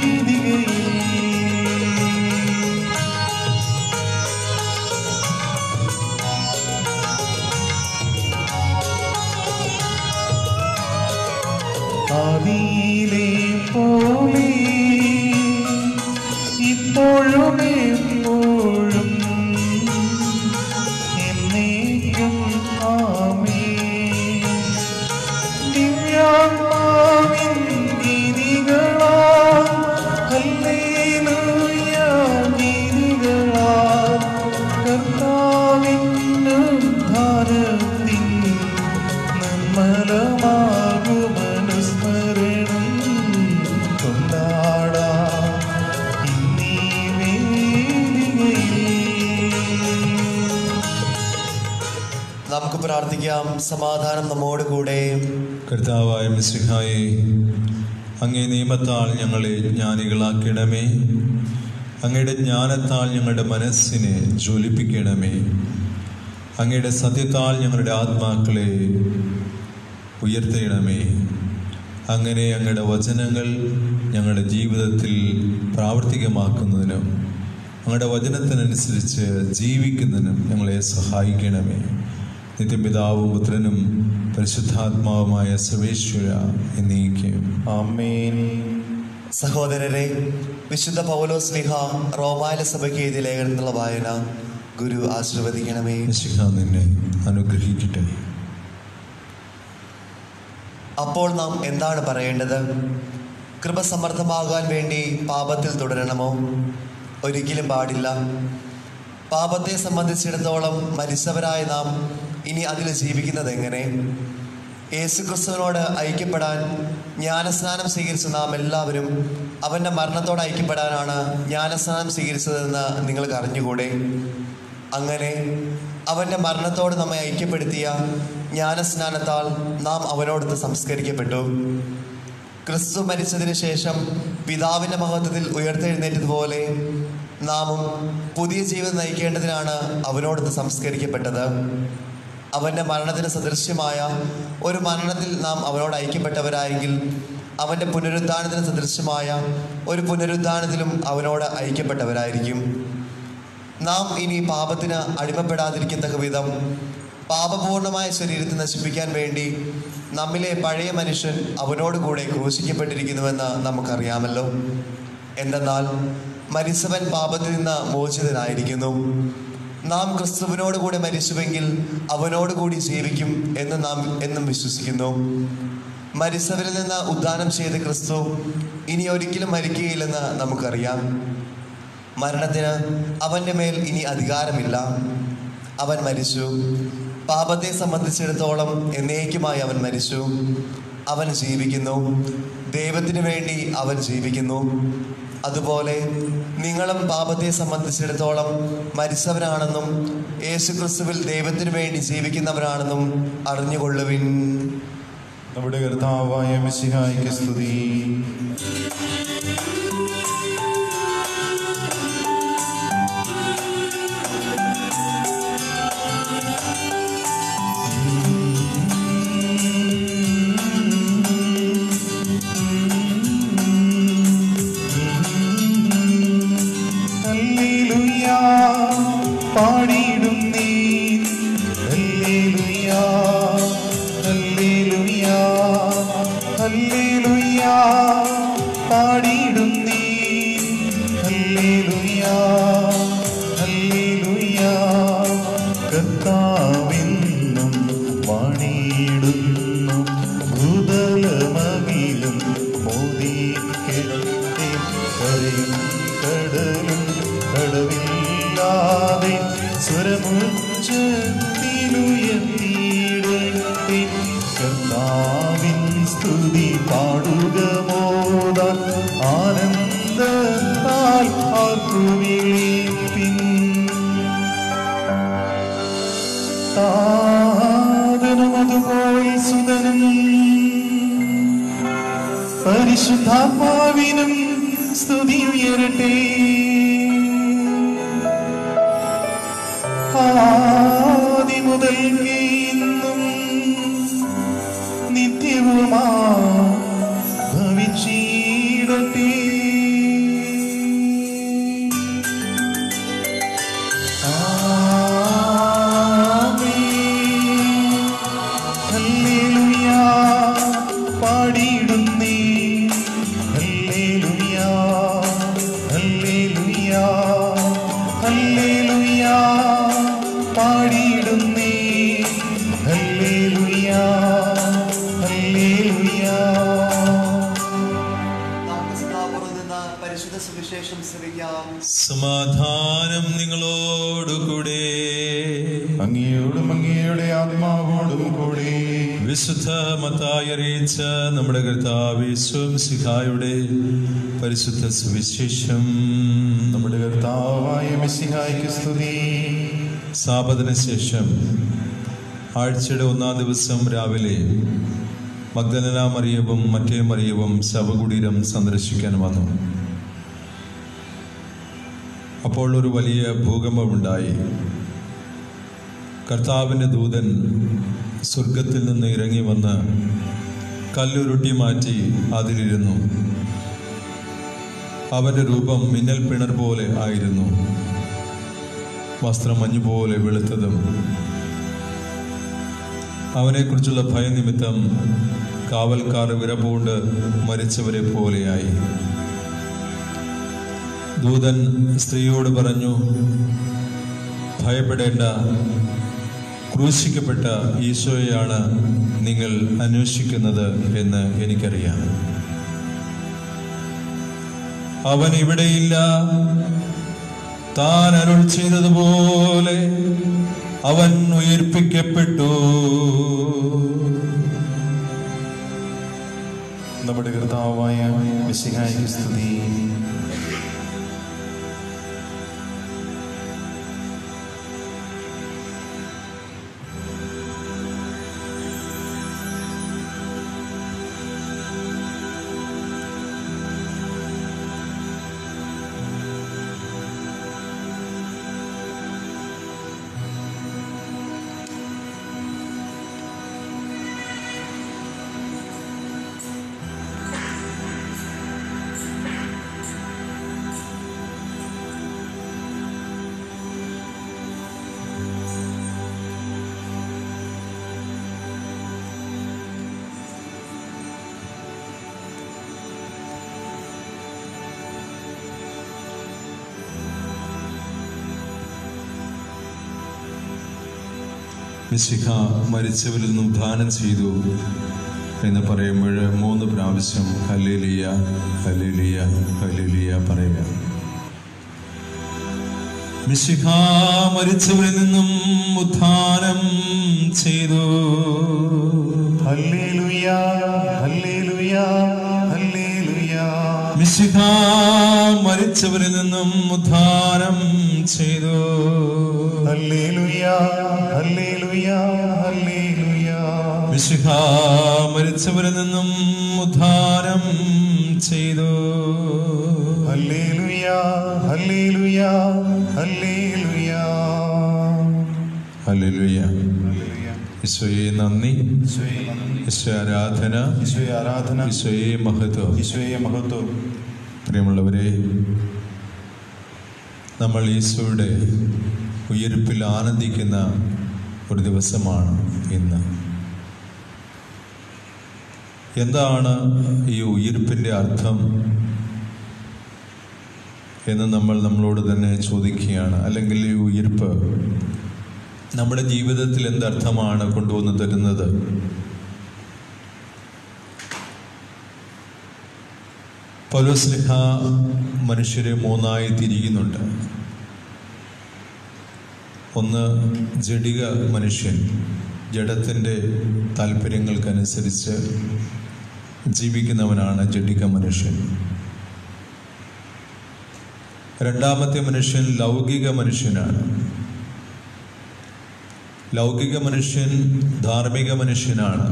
പ്രാർത്ഥിക്കാം സമാധാനം നമ്മോട് കൂടെ കർത്താവായ മിസ്ലിഹായെ അങ്ങേ നിയമത്താൽ ഞങ്ങളെ ജ്ഞാനികളാക്കണമേ അങ്ങയുടെ ജ്ഞാനത്താൽ ഞങ്ങളുടെ മനസ്സിനെ ജ്വലിപ്പിക്കണമേ അങ്ങയുടെ സത്യത്താൽ ഞങ്ങളുടെ ആത്മാക്കളെ ഉയർത്തണമേ അങ്ങനെ അങ്ങയുടെ വചനങ്ങൾ ഞങ്ങളുടെ ജീവിതത്തിൽ പ്രാവർത്തികമാക്കുന്നതിനും അങ്ങയുടെ വചനത്തിനനുസരിച്ച് ജീവിക്കുന്നതിനും ഞങ്ങളെ സഹായിക്കണമേ നിത്യപിതാവും പുത്രനും പരിശുദ്ധാത്മാവുമായ സർവേശ്വര എന്നീക്കും ആമേൻ സഹോദരരെ വിശുദ്ധ പൗലോസ് ലിഹ റോമാല സഭയ്ക്ക് എഴുതിയ ലേഖനത്തിലുള്ള വായന ഗുരു ആശീർവദിക്കണമേ മിശിഹ നിന്നെ അനുഗ്രഹിക്കട്ടെ അപ്പോൾ നാം എന്താണ് പറയേണ്ടത് കൃപ സമർത്ഥമാകാൻ വേണ്ടി പാപത്തിൽ തുടരണമോ ഒരിക്കലും പാടില്ല പാപത്തെ സംബന്ധിച്ചിടത്തോളം മരിച്ചവരായ നാം ഇനി അതിൽ ജീവിക്കുന്നത് എങ്ങനെ യേശുക്രിസ്തുവിനോട് ഐക്യപ്പെടാൻ ജ്ഞാനസ്നാനം സ്വീകരിച്ച നാം എല്ലാവരും അവൻ്റെ മരണത്തോട് ഐക്യപ്പെടാനാണ് ജ്ഞാനസ്നാനം സ്വീകരിച്ചതെന്ന് നിങ്ങൾക്ക് അറിഞ്ഞുകൂടെ അങ്ങനെ അവൻ്റെ മരണത്തോട് നമ്മെ ഐക്യപ്പെടുത്തിയ ജ്ഞാനസ്നാനത്താൽ നാം അവനോടൊത്ത് സംസ്കരിക്കപ്പെട്ടു ക്രിസ്തു മരിച്ചതിന് ശേഷം പിതാവിൻ്റെ മഹത്വത്തിൽ ഉയർത്തെഴുന്നേറ്റതുപോലെ നാമും പുതിയ ജീവിതം നയിക്കേണ്ടതിനാണ് അവനോടൊത്ത് സംസ്കരിക്കപ്പെട്ടത് അവൻ്റെ മരണത്തിന് സദൃശ്യമായ ഒരു മരണത്തിൽ നാം അവനോട് ഐക്യപ്പെട്ടവരായെങ്കിൽ അവൻ്റെ പുനരുദ്ധാനത്തിന് സദൃശ്യമായ ഒരു പുനരുദ്ധാനത്തിലും അവനോട് ഐക്യപ്പെട്ടവരായിരിക്കും നാം ഇനി പാപത്തിന് അടിമപ്പെടാതിരിക്കത്തക്ക വിധം പാപപൂർണമായ ശരീരത്തെ നശിപ്പിക്കാൻ വേണ്ടി നമ്മിലെ പഴയ മനുഷ്യൻ അവനോട് കൂടെ ക്രൂശിക്കപ്പെട്ടിരിക്കുന്നുവെന്ന് നമുക്കറിയാമല്ലോ എന്തെന്നാൽ മരിച്ചവൻ പാപത്തിൽ നിന്ന് മോചിതനായിരിക്കുന്നു നാം ക്രിസ്തുവിനോട് കൂടെ മരിച്ചുവെങ്കിൽ അവനോട് കൂടി ജീവിക്കും എന്ന് നാം എന്നും വിശ്വസിക്കുന്നു മരിച്ചവരിൽ നിന്ന് ഉദ്ധാനം ചെയ്ത ക്രിസ്തു ഇനി ഒരിക്കലും മരിക്കുകയില്ലെന്ന് നമുക്കറിയാം മരണത്തിന് അവൻ്റെ മേൽ ഇനി അധികാരമില്ല അവൻ മരിച്ചു പാപത്തെ സംബന്ധിച്ചിടത്തോളം എന്നേക്കുമായി അവൻ മരിച്ചു അവൻ ജീവിക്കുന്നു ദൈവത്തിന് വേണ്ടി അവൻ ജീവിക്കുന്നു അതുപോലെ നിങ്ങളും പാപത്തെ സംബന്ധിച്ചിടത്തോളം മരിച്ചവരാണെന്നും യേശുക്രിസ്തുവിൽ ദൈവത്തിന് വേണ്ടി ജീവിക്കുന്നവരാണെന്നും അറിഞ്ഞുകൊള്ളുവിൻ നമ്മുടെ കർത്താവായ മിശിഹായിക്ക് സ്തുതി ഹല്ലേലൂയ പാടിയിടും നീ ഹല്ലേലൂയ ഹല്ലേലൂയ ഹല്ലേലൂയ പാടിയിടും നീ ഹല്ലേലൂയ ഹല്ലേലൂയ കർത്താവെന്നും പാടിയിടുന്നു ഭൂതലമകിലും മോദിക്കട്ടെ കരയും കടലും കടവില്ലാതെ സ്വരമുച്ചത്തിലുയർത്തിയിടട്ടെ കർത്താവിൻ സ്തുതി പാടുക മോദാൻ ആനന്ദത്താൽ ആർക്കുവിളിപ്പിൻ താതനും അതുപോയി സുതനും പരിശുദ്ധാത്മാവിനും സ്തുതി ഉയരട്ടെ ആദി മുതൽ ഇന്നും നിത്യവുമാ ഭവിച്ചിടട്ടെ ആമേൻ ഹല്ലേലൂയ പാടിയിടുന്നേ ഹല്ലേലൂയ ഹല്ലേലൂയ ഹല്ലേലൂയ പാടിയിടുന്നേ ഹല്ലേലൂയ ഹല്ലേലൂയ നമുക്ക് സദാപൂർവ്വം നിന്ന് പരിശുദ്ധ സുവിശേഷം ശ്രമിക്കാം സമാധാനം നിങ്ങളോടുകൂടെ അങ്ങയോടും അങ്ങയുടെ ആത്മാവോടും കൂടി വിശുദ്ധ മത്തായി അറിയിച്ച നമ്മുടെ കർത്താവ് സിഹായുടെ പരിശുദ്ധ സുവിശേഷം നമ്മുടെ കർത്താവായ മെസ്സിഹായ്ക്ക് സ്തുതി സാപതിന് ശേഷം ആഴ്ചയുടെ ഒന്നാം ദിവസം രാവിലെ മഗ്ദലന മറിയവും മറ്റേ മറിയവും ശവകുടീരം സന്ദർശിക്കാൻ വന്നു അപ്പോൾ ഒരു വലിയ ഭൂകമ്പമുണ്ടായി കർത്താവിൻ്റെ ദൂതൻ സ്വർഗത്തിൽ നിന്ന് ഇറങ്ങി വന്ന് കല്ലുരുട്ടി മാറ്റി അതിലിരുന്നു അവന്റെ രൂപം മിന്നൽ പിണർ പോലെ ആയിരുന്നു വസ്ത്രം മഞ്ഞുപോലെ വെളുത്തതും അവനെക്കുറിച്ചുള്ള ഭയനിമിത്തം കാവൽക്കാർ വിറപൂണ്ട് മരിച്ചവരെ പോലെയായി ദൂതൻ സ്ത്രീയോട് പറഞ്ഞു ഭയപ്പെടേണ്ട ക്രൂശിക്കപ്പെട്ട ഈശോയെയാണ് നിങ്ങൾ അന്വേഷിക്കുന്നത് എന്ന് എനിക്കറിയാം അവൻ ഇവിടെയില്ല താൻ അരുൾ ചെയ്തതുപോലെ അവൻ ഉയർപ്പിക്കപ്പെട്ടു നമ്മുടെ കർത്താവായ മിശിഹായ്ക്ക് സ്തുതി മിശിഹ മരിച്ചവരിൽ നിന്നും ദാനം ചെയ്തു എന്ന് പറയുമ്പോൾ മൂന്ന് പ്രാവശ്യം ഹല്ലേലിയ ഹല്ലേലിയ ഹല്ലേലിയ പറയുക മിശിഹ മരിച്ചവരിൽ നിന്നും ഉത്ഥാനം ചെയ്തു ഹല്ലേലൂയ ഹല്ലേലൂയ ഹല്ലേലൂയ മിശിഹ മരിച്ചവരിൽ നിന്നും ഉദ്ധാരം ചെയ്തു ഹല്ലേലൂയ ഹല്ലേലൂയ ഹല്ലേലൂയ മിശിഹ മരിച്ചവരിൽ നിന്നും ഉദ്ധാരം ചെയ്തു ഹല്ലേലൂയ ഹല്ലേലൂയ ഹല്ലേലൂയ ഹല്ലേലൂയ ഹല്ലേലൂയ ഈശോയെ നന്ദി ഈശോയെ നന്ദി. ഈശോ ആരാധന ഈശോയെ ആരാധന ഈശോയെ മഹത്വം ഈശോയെ മഹത്വം പ്രിയമുള്ളവരെ നമ്മൾ ഈശോയുടെ ഉയർപ്പിൽ ആനന്ദിക്കുന്ന ഒരു ദിവസമാണ് ഇന്ന് എന്താണ് ഈ ഉയിർപ്പിൻ്റെ അർത്ഥം എന്ന് നമ്മൾ നമ്മളോട് തന്നെ ചോദിക്കുകയാണ് അല്ലെങ്കിൽ ഈ ഉയിർപ്പ് നമ്മുടെ ജീവിതത്തിൽ എന്തർത്ഥമാണ് കൊണ്ടുവന്ന് തരുന്നത് പൗലോസ്ലിഹ മനുഷ്യരെ മൂന്നായി തിരിയുന്നുണ്ട് ഒന്ന് ജഡിക മനുഷ്യൻ ജഡത്തിൻ്റെ താല്പര്യങ്ങൾക്കനുസരിച്ച് ജീവിക്കുന്നവനാണ് ജഡിക മനുഷ്യൻ രണ്ടാമത്തെ മനുഷ്യൻ ലൗകിക മനുഷ്യനാണ് ലൗകിക മനുഷ്യൻ ധാർമ്മിക മനുഷ്യനാണ്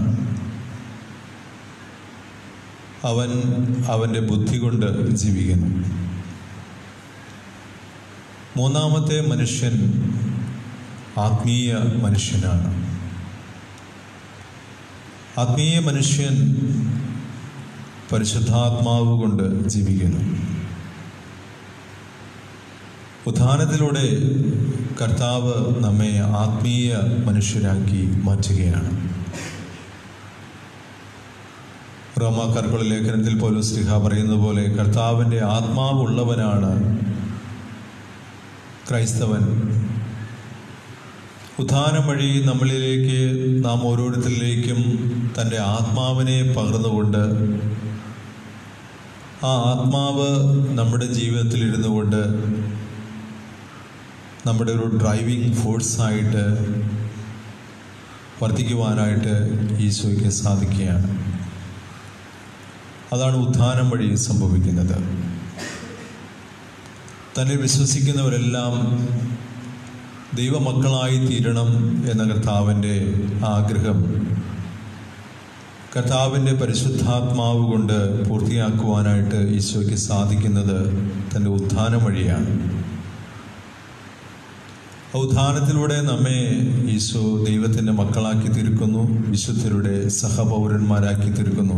അവൻ അവൻ്റെ ബുദ്ധി കൊണ്ട് ജീവിക്കുന്നു മൂന്നാമത്തെ മനുഷ്യൻ ആത്മീയ മനുഷ്യനാണ് ആത്മീയ മനുഷ്യൻ പരിശുദ്ധാത്മാവ് കൊണ്ട് ജീവിക്കുന്നു ഉത്ഥാനത്തിലൂടെ കർത്താവ് നമ്മെ ആത്മീയ മനുഷ്യരാക്കി മാറ്റുകയാണ് റോമാക്കാർക്കുള്ള ലേഖനത്തിൽ പോലും സ്ലിഹ പറയുന്നത് പോലെ കർത്താവിൻ്റെ ആത്മാവുള്ളവനാണ് ക്രൈസ്തവൻ ഉത്ഥാനം വഴി നമ്മളിലേക്ക് നാം ഓരോരുത്തരിലേക്കും തൻ്റെ ആത്മാവിനെ പകർന്നുകൊണ്ട് ആ ആത്മാവ് നമ്മുടെ ജീവിതത്തിൽ ഇരുന്നു കൊണ്ട് നമ്മുടെ ഒരു ഡ്രൈവിംഗ് ഫോഴ്സായിട്ട് വർദ്ധിക്കുവാനായിട്ട് ഈശോയ്ക്ക് സാധിക്കുകയാണ് അതാണ് ഉത്ഥാനം വഴി സംഭവിക്കുന്നത് തന്നെ വിശ്വസിക്കുന്നവരെല്ലാം ദൈവമക്കളായി തീരണം എന്ന കർത്താവിൻ്റെ ആഗ്രഹം കർത്താവിൻ്റെ പരിശുദ്ധാത്മാവ് കൊണ്ട് പൂർത്തിയാക്കുവാനായിട്ട് ഈശോയ്ക്ക് സാധിക്കുന്നത് തൻ്റെ ഉത്ഥാനം വഴിയാണ് ആ ഉത്ഥാനത്തിലൂടെ നമ്മെ ഈശോ ദൈവത്തിൻ്റെ മക്കളാക്കി തീർക്കുന്നു വിശുദ്ധരുടെ സഹപൗരന്മാരാക്കി തീർക്കുന്നു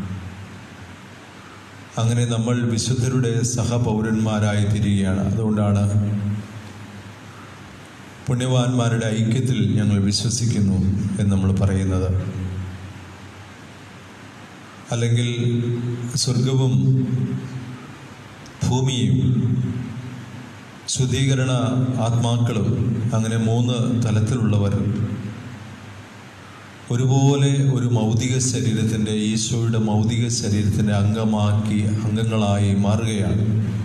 അങ്ങനെ നമ്മൾ വിശുദ്ധരുടെ സഹപൗരന്മാരായി തീരുകയാണ് അതുകൊണ്ടാണ് പുണ്യവാന്മാരുടെ ഐക്യത്തിൽ ഞങ്ങൾ വിശ്വസിക്കുന്നു എന്ന് നമ്മൾ പറയുന്നത് അല്ലെങ്കിൽ സ്വർഗവും ഭൂമിയും ശുദ്ധീകരണ ആത്മാക്കളും അങ്ങനെ മൂന്ന് തലത്തിലുള്ളവർ ഒരുപോലെ ഒരു മൗതിക ശരീരത്തിൻ്റെ ഈശോയുടെ മൗതിക ശരീരത്തിൻ്റെ അംഗമാക്കി അംഗങ്ങളായി മാറുകയാണ്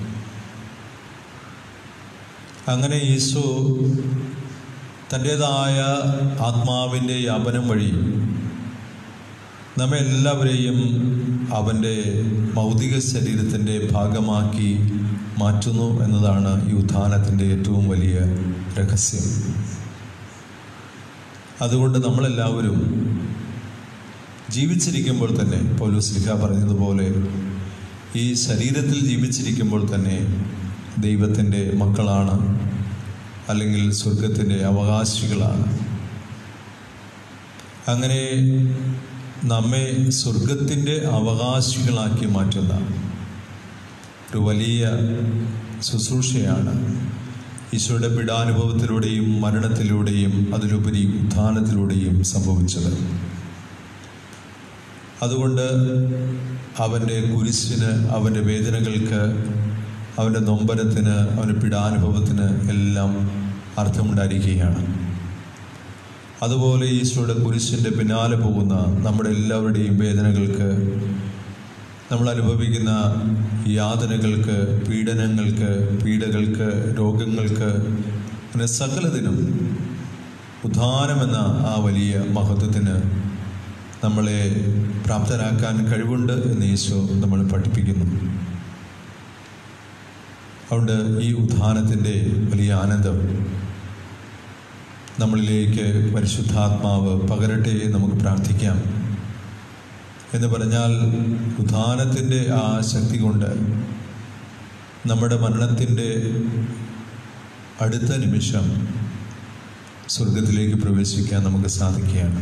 അങ്ങനെ ഈശോ തൻ്റേതായ ആത്മാവിൻ്റെ യാപനം വഴി നമ്മെ എല്ലാവരെയും അവൻ്റെ മൗതിക ശരീരത്തിൻ്റെ ഭാഗമാക്കി മാറ്റുന്നു എന്നതാണ് ഈ ഉത്ഥാനത്തിൻ്റെ ഏറ്റവും വലിയ രഹസ്യം അതുകൊണ്ട് നമ്മളെല്ലാവരും ജീവിച്ചിരിക്കുമ്പോൾ തന്നെ പൗലോസ് ലിഖ പറഞ്ഞതുപോലെ ഈ ശരീരത്തിൽ ജീവിച്ചിരിക്കുമ്പോൾ തന്നെ ദൈവത്തിൻ്റെ മക്കളാണ് അല്ലെങ്കിൽ സ്വർഗത്തിൻ്റെ അവകാശികളാണ് അങ്ങനെ നമ്മെ സ്വർഗത്തിൻ്റെ അവകാശികളാക്കി മാറ്റുന്ന ഒരു വലിയ ശുശ്രൂഷയാണ് ഈശോയുടെ പീഡാനുഭവത്തിലൂടെയും മരണത്തിലൂടെയും അതിലുപരി ഉത്ഥാനത്തിലൂടെയും സംഭവിച്ചത് അതുകൊണ്ട് അവൻ്റെ കുരിശിന് അവൻ്റെ വേദനകൾക്ക് അവൻ്റെ നൊമ്പരത്തിന് അവൻ്റെ പീഡാനുഭവത്തിന് എല്ലാം അർത്ഥമുണ്ടായിരിക്കുകയാണ് അതുപോലെ ഈശോയുടെ കുരിശിൻ്റെ പിന്നാലെ പോകുന്ന നമ്മുടെ എല്ലാവരുടെയും വേദനകൾക്ക് നമ്മൾ അനുഭവിക്കുന്ന യാതനകൾക്ക് പീഡനങ്ങൾക്ക് പീഡകൾക്ക് രോഗങ്ങൾക്ക് അങ്ങനെ സകലതിനും ഉദ്ധാനമെന്ന ആ വലിയ മഹത്വത്തിന് നമ്മളെ പ്രാപ്തരാക്കാൻ കഴിവുണ്ട് എന്ന് ഈശോ നമ്മൾ പഠിപ്പിക്കുന്നു അതുകൊണ്ട് ഈ ഉദ്ധാനത്തിൻ്റെ വലിയ ആനന്ദം നമ്മളിലേക്ക് പരിശുദ്ധാത്മാവ് പകരട്ടെ എന്ന് നമുക്ക് പ്രാർത്ഥിക്കാം എന്ന് പറഞ്ഞാൽ ഉദ്ധാനത്തിൻ്റെ ആ ശക്തി കൊണ്ട് നമ്മുടെ മരണത്തിൻ്റെ അടുത്ത നിമിഷം സ്വർഗത്തിലേക്ക് പ്രവേശിക്കാൻ നമുക്ക് സാധിക്കുകയാണ്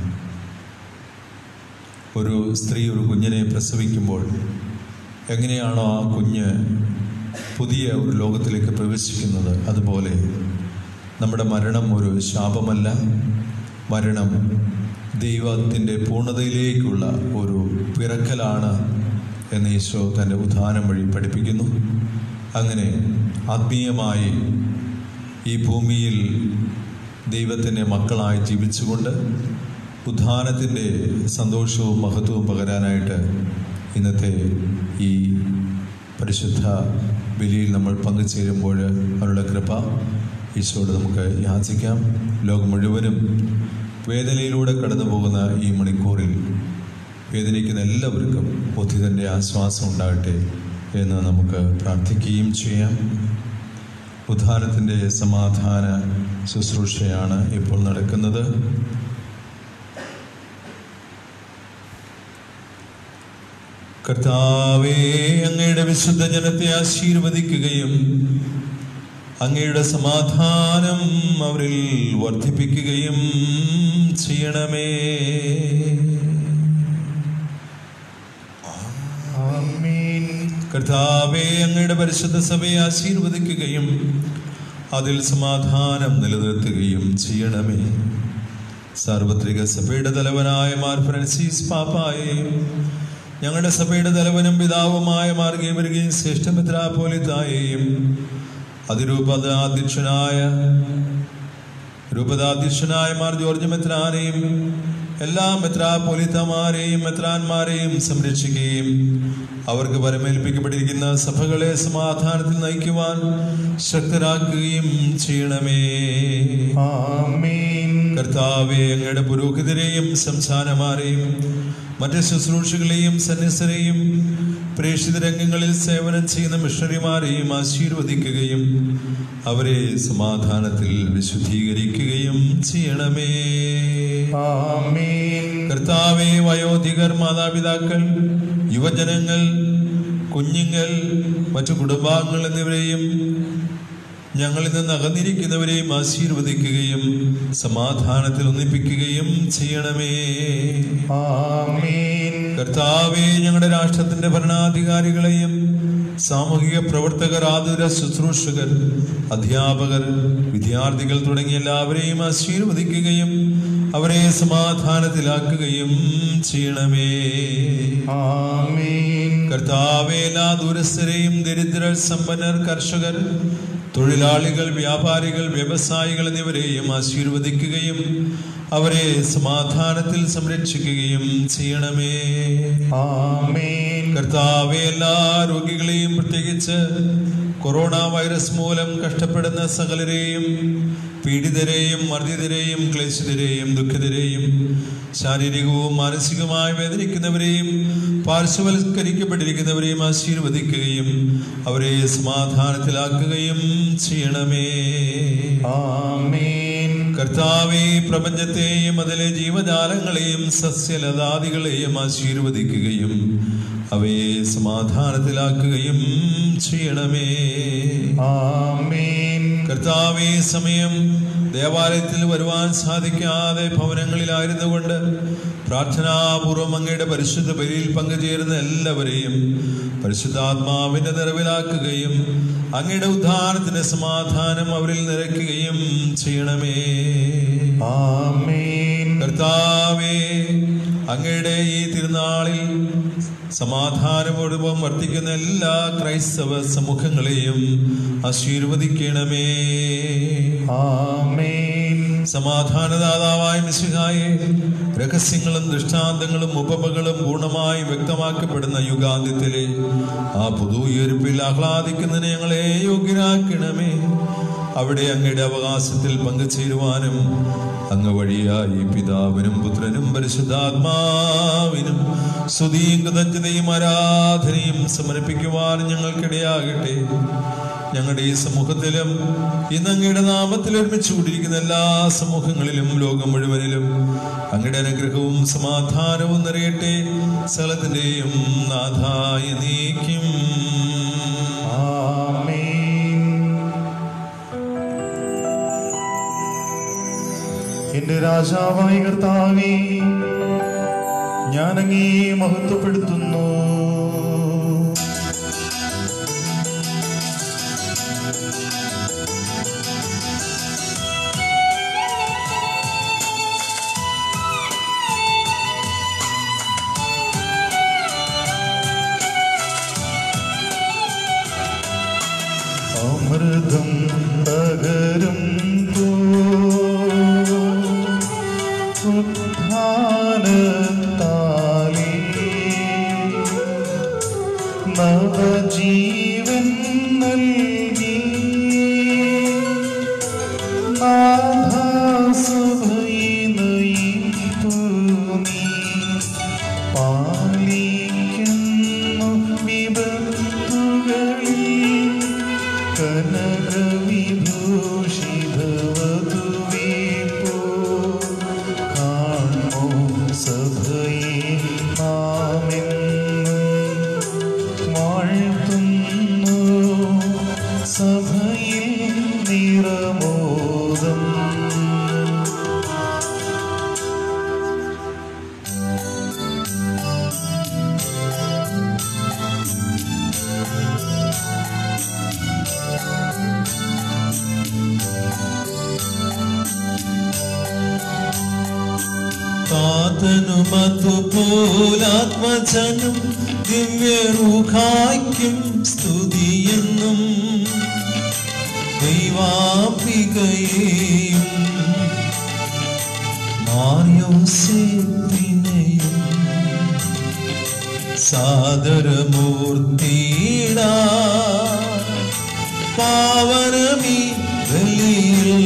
ഒരു സ്ത്രീ ഒരു കുഞ്ഞിനെ പ്രസവിക്കുമ്പോൾ എങ്ങനെയാണോ ആ കുഞ്ഞ് പുതിയ ഒരു ലോകത്തിലേക്ക് പ്രവേശിക്കുന്നത് അതുപോലെ നമ്മുടെ മരണം ഒരു ശാപമല്ല മരണം ദൈവത്തിൻ്റെ പൂർണ്ണതയിലേക്കുള്ള ഒരു പിറക്കലാണ് എന്ന് ഈശോ തൻ്റെ ഉദ്ധാനം വഴി പഠിപ്പിക്കുന്നു അങ്ങനെ ആത്മീയമായി ഈ ഭൂമിയിൽ ദൈവത്തിൻ്റെ മക്കളായി ജീവിച്ചുകൊണ്ട് ഉദ്ധാനത്തിൻ്റെ സന്തോഷവും മഹത്വവും പകരാനായിട്ട് ഇന്നത്തെ ഈ പരിശുദ്ധ ബലിയിൽ നമ്മൾ പങ്കുചേരുമ്പോൾ അവരുടെ കൃപ ഈശോയോട് നമുക്ക് യാചിക്കാം ലോകം മുഴുവനും വേദനയിലൂടെ കടന്നു പോകുന്ന ഈ മണിക്കൂറിൽ വേദനിക്കുന്ന എല്ലാവർക്കും ബുദ്ധിതൻ്റെ ആശ്വാസം ഉണ്ടാകട്ടെ എന്ന് നമുക്ക് പ്രാർത്ഥിക്കുകയും ചെയ്യാം ഉദ്ധാനത്തിൻ്റെ സമാധാന ശുശ്രൂഷയാണ് ഇപ്പോൾ നടക്കുന്നത് കർത്താവേ അങ്ങയുടെ വിശുദ്ധ ജനത്തെ ആശീർവദിക്കുകയും അങ്ങയുടെ സമാധാനം അവരിൽ വർദ്ധിപ്പിക്കുകയും ചെയ്യണമേ കർത്താവെ അങ്ങയുടെ പരിശുദ്ധ സഭയെ ആശീർവദിക്കുകയും അതിൽ സമാധാനം നിലനിർത്തുകയും ചെയ്യണമേ സാർവത്രിക സഭയുടെ തലവനായ മാർ ഫ്രാൻസിസ് പാപ്പായെയും ഞങ്ങളുടെ സഭയുടെ തലവനും പിതാവുമായ മാർഗീവരുകയും ശ്രേഷ്ഠമിത്രാപോലിത്തായെയും അതിരൂപതാധ്യക്ഷനായ രൂപതാധ്യക്ഷനായ മാർ ജോർജ് മെത്രാനെയും എല്ലാ മെത്രാപോലിത്തമാരെയും മെത്രാന്മാരെയും സംരക്ഷിക്കുകയും അവർക്ക് പരമേൽപ്പിക്കപ്പെട്ടിരിക്കുന്ന സഭകളെ സമാധാനത്തിൽ നയിക്കുവാൻ ശക്തരാക്കുകയും ചെയ്യണമേ ആമേൻ കർത്താവെ അങ്ങയുടെ പുരോഹിതരെയും സംസ്ഥാനമാരെയും മറ്റ് ശുശ്രൂഷകളെയും സന്യസ്തരെയും പ്രേക്ഷിത രംഗങ്ങളിൽ സേവനം ചെയ്യുന്ന മിഷണറിമാരെയും ആശീർവദിക്കുകയും അവരെ സമാധാനത്തിൽ വിശുദ്ധീകരിക്കുകയും ചെയ്യണമേ ആമേൻ കർത്താവെ വയോധികർ മാതാപിതാക്കൾ യുവജനങ്ങൾ കുഞ്ഞുങ്ങൾ മറ്റു കുടുംബാംഗങ്ങൾ എന്നിവരെയും ഞങ്ങളിൽ നിന്ന് അകന്നിരിക്കുന്നവരെയും ആശീർവദിക്കുകയും സമാധാനത്തിൽ ഒന്നിപ്പിക്കുകയും ചെയ്യണമേ ആമേൻ കർത്താവെ ഞങ്ങളുടെ രാഷ്ട്രത്തിന്റെ ഭരണാധികാരികളെയും സാമൂഹിക പ്രവർത്തകർ ആതുര ശുശ്രൂഷകർ അധ്യാപകർ വിദ്യാർത്ഥികൾ തുടങ്ങിയ എല്ലാവരെയും ആശീർവദിക്കുകയും അവരെ സമാധാനത്തിലാക്കുകയും ചെയ്യണമേ ആമേൻ കർത്താവെ എല്ലാ ദൂരസ്ഥരെയും ദരിദ്രർ സമ്പന്നർ കർഷകർ തൊഴിലാളികൾ വ്യാപാരികൾ വ്യവസായികൾ എന്നിവരെയും ആശീർവദിക്കുകയും അവരെ സമാധാനത്തിൽ സംരക്ഷിക്കുകയും ചെയ്യണമേ ആമേൻ കർത്താവെ എല്ലാ രോഗികളെയും പ്രത്യേകിച്ച് കൊറോണ വൈറസ് മൂലം കഷ്ടപ്പെടുന്ന സകലരെയും പീഡിതരെയും മർദ്ദിതരെയും ക്ലേശിതരെയും ദുഃഖിതരെയും ശാരീരികവും മാനസികമായി വേദനിക്കുന്നവരെയും പാർശ്വവൽക്കരിക്കപ്പെട്ടിരിക്കുന്നവരെയും ആശീർവദിക്കുകയും അവരെ സമാധാനത്തിലാക്കുകയും ചെയ്യണമേ ആമേൻ കർത്താവെ പ്രപഞ്ചത്തെയും അതിലെ ജീവജാലങ്ങളെയും സസ്യലതാദികളെയും ആശീർവദിക്കുകയും അവയെ സമാധാനത്തിലാക്കുകയും ചെയ്യണമേ ആമേൻ കർത്താവെ സമയം ദേവാലയത്തിൽ വരുവാൻ സാധിക്കാതെ ഭവനങ്ങളിലായിരുന്നു കൊണ്ട് പ്രാർത്ഥനാപൂർവം അങ്ങയുടെ പരിശുദ്ധ ബലിയിൽ പങ്കുചേരുന്ന എല്ലാവരെയും പരിശുദ്ധാത്മാവിന്റെ നിറവിലാക്കുകയും അങ്ങയുടെ ഉദ്ധാനത്തിന്റെ സമാധാനം അവരിൽ നിറയ്ക്കുകയും ചെയ്യണമേ ആമേൻ കർത്താവേ അങ്ങയുടെ ഈ തിരുനാളിൽ സമാധാനമോടൊപ്പം വർത്തിക്കുന്ന എല്ലാ ക്രൈസ്തവ സമൂഹങ്ങളെയും ആശീർവദിക്കണമേ ആമേൻ സമാധാനദാതാവായ മിശിഹായെ രഹസ്യങ്ങളും ദൃഷ്ടാന്തങ്ങളും ഉപമകളും പൂർണ്ണമായി വ്യക്തമാക്കപ്പെടുന്ന യുഗാന്ത്യത്തിലെ ആ പുതുയുയർപ്പിൽ ആഹ്ലാദിക്കുന്നതിന് ഞങ്ങളെ യോഗ്യരാക്കണമേ അവിടെ അങ്ങയുടെ അവകാശത്തിൽ പങ്കുചേരുവാനും അങ്ങ് വഴിയായി പിതാവിനും പുത്രനും പരിശുദ്ധാത്മാവിനും സ്തുതിയും കൃതജ്ഞതയും ആരാധനയും സമർപ്പിക്കുവാനും ഞങ്ങൾക്കിടയാകട്ടെ ഞങ്ങളുടെ ഈ സമൂഹത്തിലും ഇന്ന് അങ്ങയുടെ നാമത്തിൽ ഒരുമിച്ച് കൂടിയിരിക്കുന്ന എല്ലാ സമൂഹങ്ങളിലും ലോകം മുഴുവനിലും അങ്ങയുടെ അനുഗ്രഹവും സമാധാനവും നിറയട്ടെ സ്ഥലത്തിന്റെയും നാഥായ നീക്കും ആമേൻ എന്റെ രാജാവായ കർത്താവേ ഞാൻ അങ്ങേ മഹത്വപ്പെടുത്തുന്നു അമൃതം പകരും ഉദ്ധാനത്താലേ നവജീവൻ നൽകി നാഥാസഭയെ നയിപ്പു നീ പാലിക്കുന്നു വിപത്തുകളിൽ കനകവിഭൂഷിതവധുവേ പോ കാണോ സഭയെ നാമെന്നും വാഴ്ത്തുന്നു സഭയിൽ നിറമോദം താതനുമതുപോലാത്മജനും ദിവ്യരൂഹായ്ക്കും സ്തുതിയെന്നും ദൈവാംബികയെയും മാർയോസേപ്പിനെയും സാദരമൂർത്തിയിട പാവനമീ ബലിയിൽ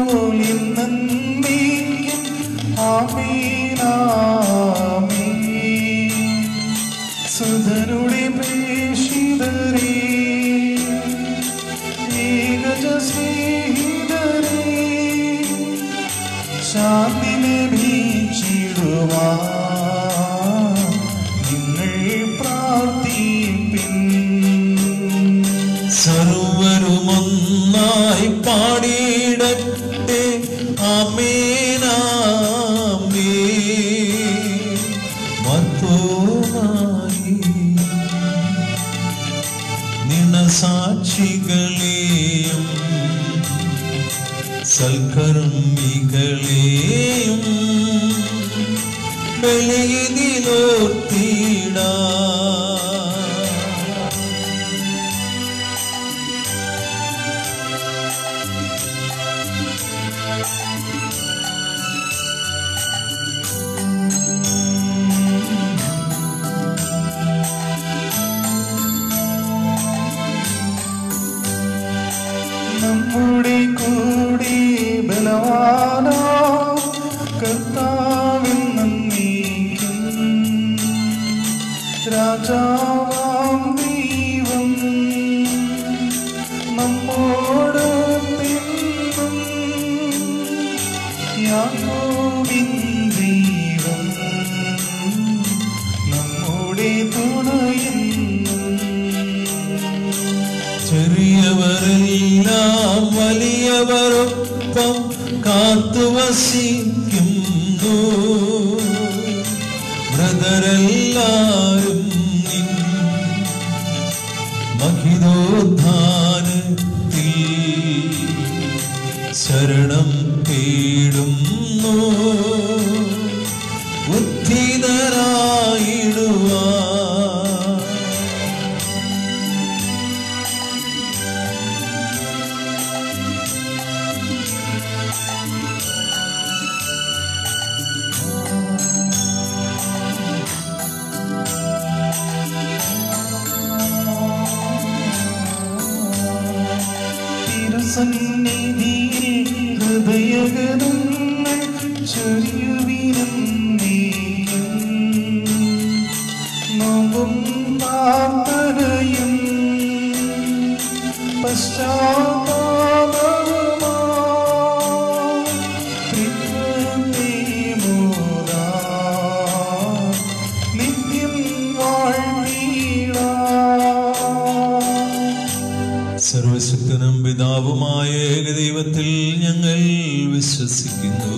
എന്നേക്കും ആമേനാമേ സുധനുടെ പ്രേഷിതരേ ഏകജ സ്നേഹിതരേ ശാന്തി ലഭിച്ചിടുവാ നിങ്ങൾ പ്രാർത്ഥിപ്പിൻ സർവരുമൊന്നായി പാടിയിടട്ടെ അമേനാമേ മത്തോമായി നിണസാക്ഷികളെയും സൽക്കർമ്മികളെയും ബലിയിലോർത്തിടാ നമ്മുടെ കൂടെ ബലവാനാ കർത്താവിൻ നന്ദിക്കും രാജാവാം ദൈവം നമ്മോട് നിന്നും യാക്കോബിൻ ദൈവം നമ്മുടെ തുണയെന്നും ചെറിയവരെല്ലാം വലിയവരൊപ്പം കാത്തുവസിക്കുന്നു ബ്രദരെല്ലാരും നിൻ മഹിതോദ്ധാനത്തിൽ ശരണം തേടുന്നു ഉദ്ധിതരായിടുവാ തിരുസന്നിധിയിൽ ഹൃദയഗതങ്ങൾ ചൊരിയുവിനും നീക്കും നോമ്പും പ്രാർത്ഥനയും പശ്ചാത്താപവുമാ ത്രിത്വത്തെ മൂടാ നിത്യം വാഴ്ത്തിടാം സർവശക്തനും പിതാവുമായ ഏകദൈവത്തിൽ ഞങ്ങൾ വിശ്വസിക്കുന്നു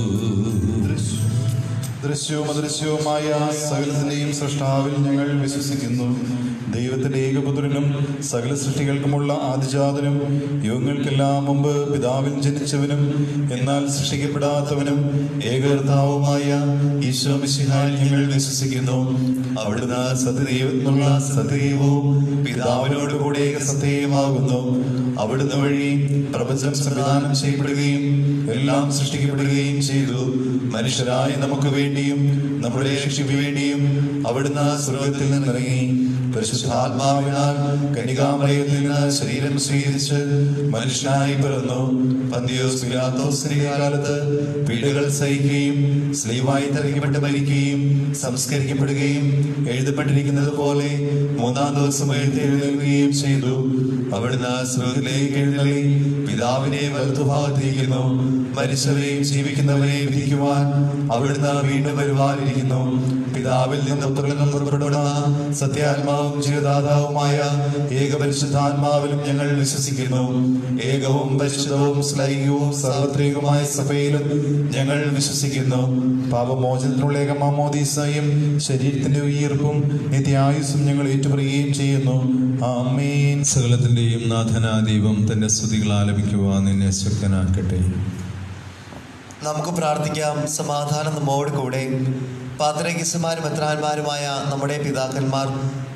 ദൃശ്യവും അദൃശ്യവുമായ സകലത്തിന്റെയും സൃഷ്ടാവിൽ ഞങ്ങൾ വിശ്വസിക്കുന്നു ദൈവത്തിന്റെ ഏകപുത്രനും സകല സൃഷ്ടികൾക്കുമുള്ള ആദിജാതനും യുഗങ്ങൾക്കെല്ലാം മുമ്പ് പിതാവിൽ ജനിച്ചവനും എന്നാൽ സൃഷ്ടിക്കപ്പെടാത്തവനും ഏകകർത്താവുമായ ഈശോ മിശിഹായിൽ ഞങ്ങൾ വിശ്വസിക്കുന്നു അവിടുന്ന് സത്യദൈവത്തിനുള്ള സത്യദൈവവും പിതാവിനോട് കൂടെ സത്യമാകുന്നു അവിടുന്ന് വഴി പ്രപഞ്ചം സംവിധാനം ചെയ്യപ്പെടുകയും എല്ലാം സൃഷ്ടിക്കപ്പെടുകയും ചെയ്തു മനുഷ്യരായ നമുക്ക് വേണ്ടിയും നമ്മുടെ രക്ഷയ്ക്ക് വേണ്ടിയും അവിടുന്ന് സ്വർഗത്തിൽ നിന്നിറങ്ങി പരിശുദ്ധാത്മാവിനാൽ കനികാമറയത്തിൽ നിന്ന് ശരീരം സ്വീകരിച്ച് മനുഷ്യനായി പിറന്നു പന്തിയോസ് പിലാത്തോസിന്റെ കാലത്ത് പീഡകൾ സഹിക്കുകയും സ്ലീവായി തെറിക്കപ്പെട്ട് മരിക്കുകയും സംസ്കരിക്കപ്പെടുകയും എഴുതപ്പെട്ടിരിക്കുന്നത് പോലെ മൂന്നാം ദിവസം എഴുന്നേൽക്കുകയും ചെയ്തു അവിടുന്ന് സ്വർഗത്തിലേക്ക് എഴുന്നള്ളി പിതാവിനെ വലതുഭാഗത്തിരിക്കുന്നു മരിച്ചവരെയും ജീവിക്കുന്നവരെയും വിധിക്കുവാൻ അവിടുന്ന് വീണ്ടും വരുവാനിരിക്കുന്നു പിതാവിൽ നിന്ന് പുറത്തുനിന്നും പുറപ്പെടുന്ന സത്യാത്മാവും ജീവദാതാവുമായ ഏകപരിശുദ്ധാത്മാവിലും ഞങ്ങൾ വിശ്വസിക്കുന്നു ഏകവും പരിശുദ്ധവും ശ്ലൈകവും സാർവത്രികവുമായ സഭയിലും ഞങ്ങൾ വിശ്വസിക്കുന്നു പാപമോചനത്തിനുള്ള ഏകമാമോദീസയും ശരീരത്തിന്റെ ഉയർപ്പും നിത്യായുസും ഞങ്ങൾ ഏറ്റുപറയുകയും ചെയ്യുന്നു ആമേൻ സകലത്തിന്റെയും നാഥനാ ദൈവം തന്റെ സ്തുതികൾ ആലപിക്കുവാൻ നിന്നെ ശക്തനാക്കട്ടെ നമുക്ക് പ്രാർത്ഥിക്കാം സമാധാനം നമ്മോട് കൂടെ പാത്രകിസുമാരും എത്രാന്മാരുമായ നമ്മുടെ പിതാക്കന്മാർ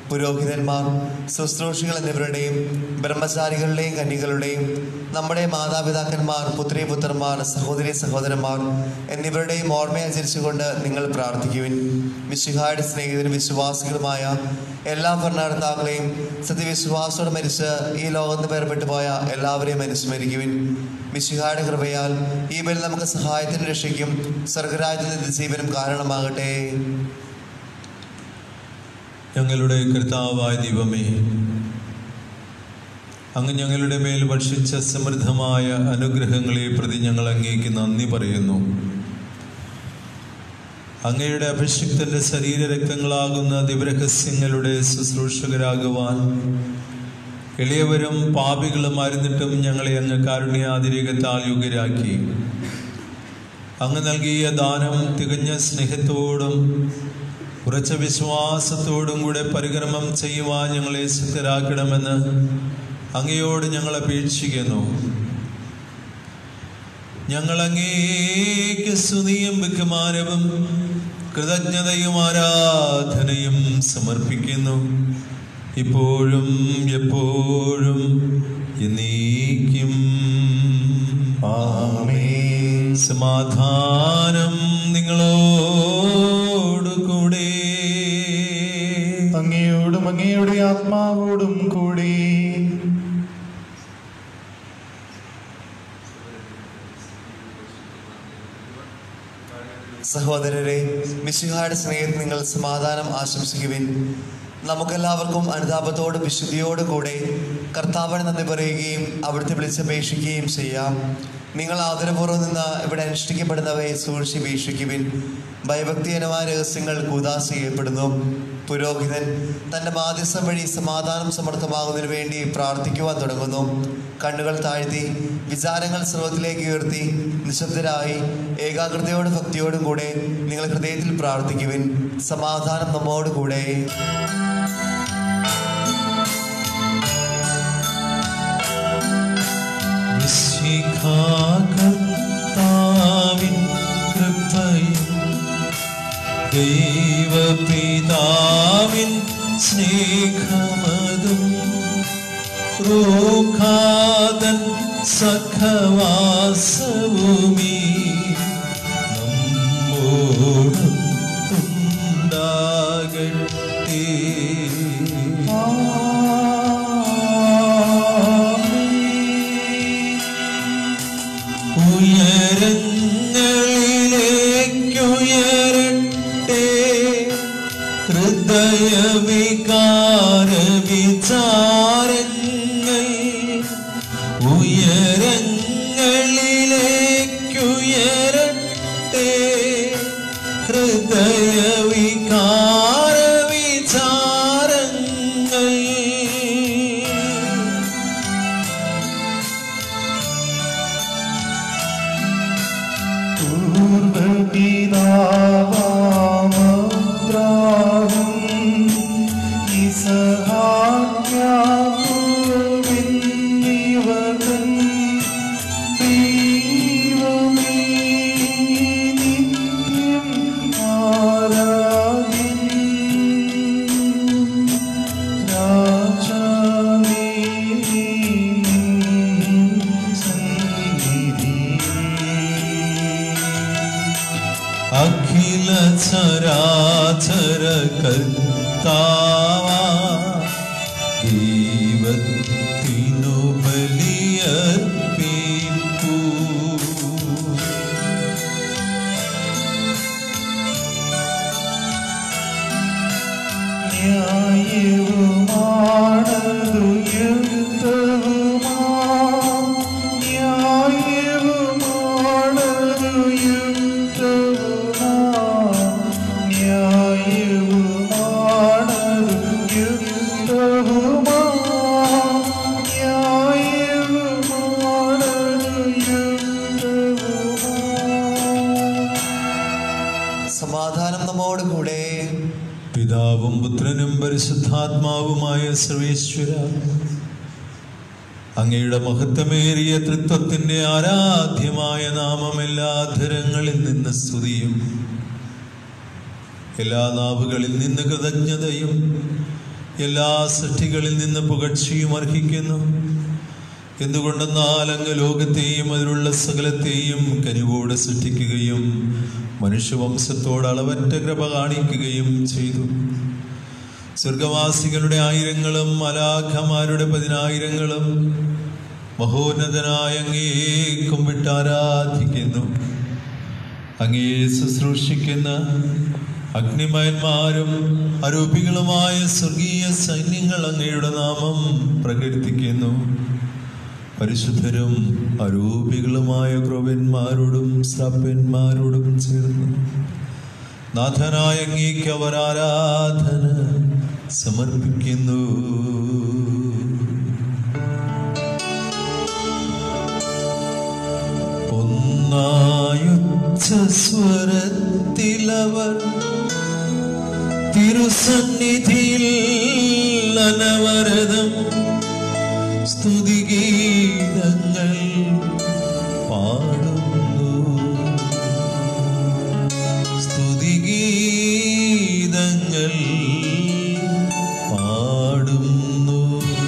പുരോഹിതന്മാർ ശുശ്രൂഷികൾ എന്നിവരുടെയും ബ്രഹ്മചാരികളുടെയും കന്യകളുടെയും നമ്മുടെ മാതാപിതാക്കന്മാർ പുത്രി പുത്രന്മാർ സഹോദരി സഹോദരന്മാർ എന്നിവരുടെയും ഓർമ്മയാചരിച്ചുകൊണ്ട് നിങ്ങൾ പ്രാർത്ഥിക്കുവിൻ മിശിഹായുടെ സ്നേഹിതരും വിശ്വാസികളുമായ എല്ലാ ഭരണകർത്താക്കളെയും സത്യവിശ്വാസത്തോടെ മരിച്ച് ഈ ലോകത്ത് പേർപ്പെട്ടു പോയ എല്ലാവരെയും അനുസ്മരിക്കുവിൻ മിശിഹായുടെ കൃപയാൽ ഈ ബലി നമുക്ക് സഹായത്തിന് രക്ഷയ്ക്കും സ്വർഗരാജ്യത്തിന്റെ ജീവനും കാരണമാകട്ടെ ഞങ്ങളുടെ കർത്താവായ ദൈവമേ അങ്ങ് ഞങ്ങളുടെ മേൽ വർഷിച്ച സമൃദ്ധമായ അനുഗ്രഹങ്ങളെ പ്രതി ഞങ്ങൾ അങ്ങേക്ക് നന്ദി പറയുന്നു അങ്ങയുടെ അഭിഷിക്തന്റെ ശരീരരക്തങ്ങളാകുന്ന ദിവരഹസ്യങ്ങളുടെ ശുശ്രൂഷകരാകുവാൻ എളിയവരും പാപികളുമായിരുന്നിട്ടും ഞങ്ങളെ അങ്ങ് കാരുണ്യാതിരേകത്താൽ യോഗ്യരാക്കി അങ്ങ് നൽകിയ ദാനം തികഞ്ഞ സ്നേഹത്തോടും ഉറച്ച വിശ്വാസത്തോടും കൂടെ പരിക്രമം ചെയ്യുവാൻ ഞങ്ങളെ ശക്തരാക്കണമെന്ന് അങ്ങയോട് ഞങ്ങൾ അപേക്ഷിക്കുന്നു ഞങ്ങൾ അങ്ങേക്ക് സ്തുതിയും ബഹുമാനവും കൃതജ്ഞതയും ആരാധനയും സമർപ്പിക്കുന്നു ഇപ്പോഴും എപ്പോഴും എന്നേക്കും ആമേൻ സമാധാനം നിങ്ങളോട് കൂടെ അങ്ങയോടും അങ്ങയുടെ ആത്മാവോടും കൂടി സഹോദരരെ മിശിഹായുടെ സ്നേഹത്തിൽ നിങ്ങൾ സമാധാനം ആശംസിക്കുവിൻ നമുക്കെല്ലാവർക്കും അനുതാപത്തോടും വിശുദ്ധിയോടും കൂടെ കർത്താവിന് നന്ദി പറയുകയും അവിടുത്തെ വിളിച്ചപേക്ഷിക്കുകയും ചെയ്യാം നിങ്ങൾ ആദരപൂർവ്വം നിന്ന് ഇവിടെ അനുഷ്ഠിക്കപ്പെടുന്നവയെ സൂക്ഷിച്ച് വീക്ഷിക്കുവിൻ ഭയഭക്തിജനമായ രഹസ്യങ്ങൾ കൂതാശ ചെയ്യപ്പെടുന്നു പുരോഹിതൻ തൻ്റെ മാധ്യസ്ഥം വഴി സമാധാനം സമർത്ഥമാകുന്നതിന് വേണ്ടി പ്രാർത്ഥിക്കുവാൻ തുടങ്ങുന്നു കണ്ണുകൾ താഴ്ത്തി വിചാരങ്ങൾ സ്രോതത്തിലേക്ക് ഉയർത്തി നിശബ്ദരായി ഏകാഗ്രതയോടും ഭക്തിയോടും കൂടെ നിങ്ങൾ ഹൃദയത്തിൽ പ്രാർത്ഥിക്കുവിൻ സമാധാനം നമ്മോട് കൂടെ കർത്താവിൻ കൃപയും ദൈവപിതാവിൻ സ്നേഹമതും റൂഖാതൻ സഖവാസവുമീ നമ്മോടും ഉണ്ടാകട്ടെ ഉയരങ്ങളിലേക്കുയരട്ടെ ഹൃദയവികാര വിചാരങ്ങൾ ഉയരങ്ങളിലേക്കുയരട്ടെ ഹൃദയവികാര വിചാരങ്ങൾ പൂർവപിതാവാമബ്രാഹം ഇസഹാക്യാകൂബെന്നിവരും ദൈവമേ നിത്യം ആരാധ്യൻ. രാജാവേ നിൻ സന്നിധിയിൽ അഖില ചരാചര കർത്താവ ദൈവത്തിനു ബലിയർപ്പിപ്പൂ ന്യായവുമാണതു യുക്തവുമാ ന്യായവുമാണതു യുക്തവുമാ ന്യായവുമാണതു യുക്തവുമാ ന്യായവുമാണതു യുക്തവുമാ സമാധാനം നമ്മോട് കൂടെ പിതാവും പുത്രനും പരിശുദ്ധാത്മാവുമായ സർവേശ്വര അങ്ങയുടെ മഹത്വമേറിയ തൃത്വത്തിന്റെ ആരാധ്യമായ നാമം എല്ലാ ധരങ്ങളിൽ നിന്ന് സ്തുതിയും എല്ലാ നാവുകളിൽ നിന്ന് കൃതജ്ഞതയും എല്ലാ സൃഷ്ടികളിൽ നിന്ന് പുകഴ്ചയും അർഹിക്കുന്നു എന്തുകൊണ്ടെന്നാൽ അങ്ങ് ലോകത്തെയും അതിലുള്ള സകലത്തെയും കനിവോടെ സൃഷ്ടിക്കുകയും മനുഷ്യവംശത്തോട് അളവറ്റ കൃപ കാണിക്കുകയും ചെയ്തു സ്വർഗവാസികളുടെ ആയിരങ്ങളും അലാഖമാരുടെ പതിനായിരങ്ങളും മഹോന്നതനായ അങ്ങേ കുമ്പിട്ട് ആരാധിക്കുന്നു അങ്ങേ ശുശ്രൂഷിക്കുന്ന അഗ്നിമയന്മാരും അരൂപികളുമായ സ്വർഗീയ സൈന്യങ്ങൾ അങ്ങയുടെ നാമം പ്രകീർത്തിക്കുന്നു പരിശുദ്ധരും അരൂപികളുമായ ക്രൂവന്മാരോടും ശ്രാപ്യന്മാരോടും ചേർന്ന് നാഥനായ അങ്ങേക്ക് അവർ ആരാധന സമർപ്പിക്കുന്നു ഒന്നായുച്ചസ്വരത്തിലവർ തിരുസന്നിധിയിൽ അനവരതം സ്തുതിഗീതങ്ങൾ പാടുന്നു സ്തുതിഗീതങ്ങൾ പാടുന്നു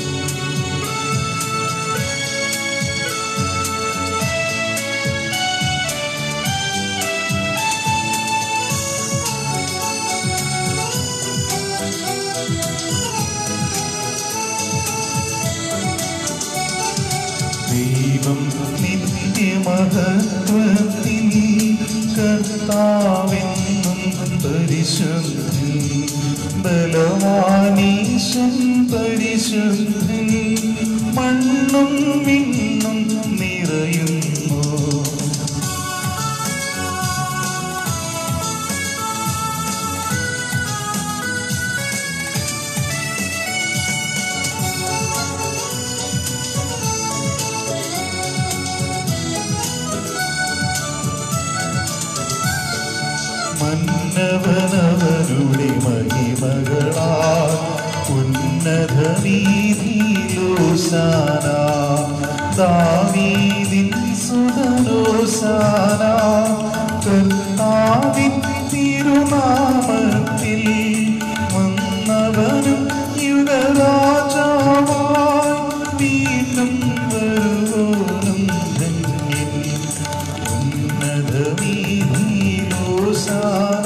ദൈവം നിത്യമഹത്വത്തിൽ കർത്താവെന്നും പരിശുദ്ധൻ ബലവാനീശൻ പരിശുദ്ധൻ മണ്ണും വിണ്ണും നിറയുന്നു മന്നവനവരുടെ മഹിമകളാൽ ഉന്നത വീതിയിലോസാന ദാവീദിൻ സുതലോസാന കർത്താവിൻ തിരുനാമത്തിൽ വന്നവനും യുഗരാജാവായി വീണ്ടും വരുവോനും ധന്യൻ ഉന്നതമീലോസാന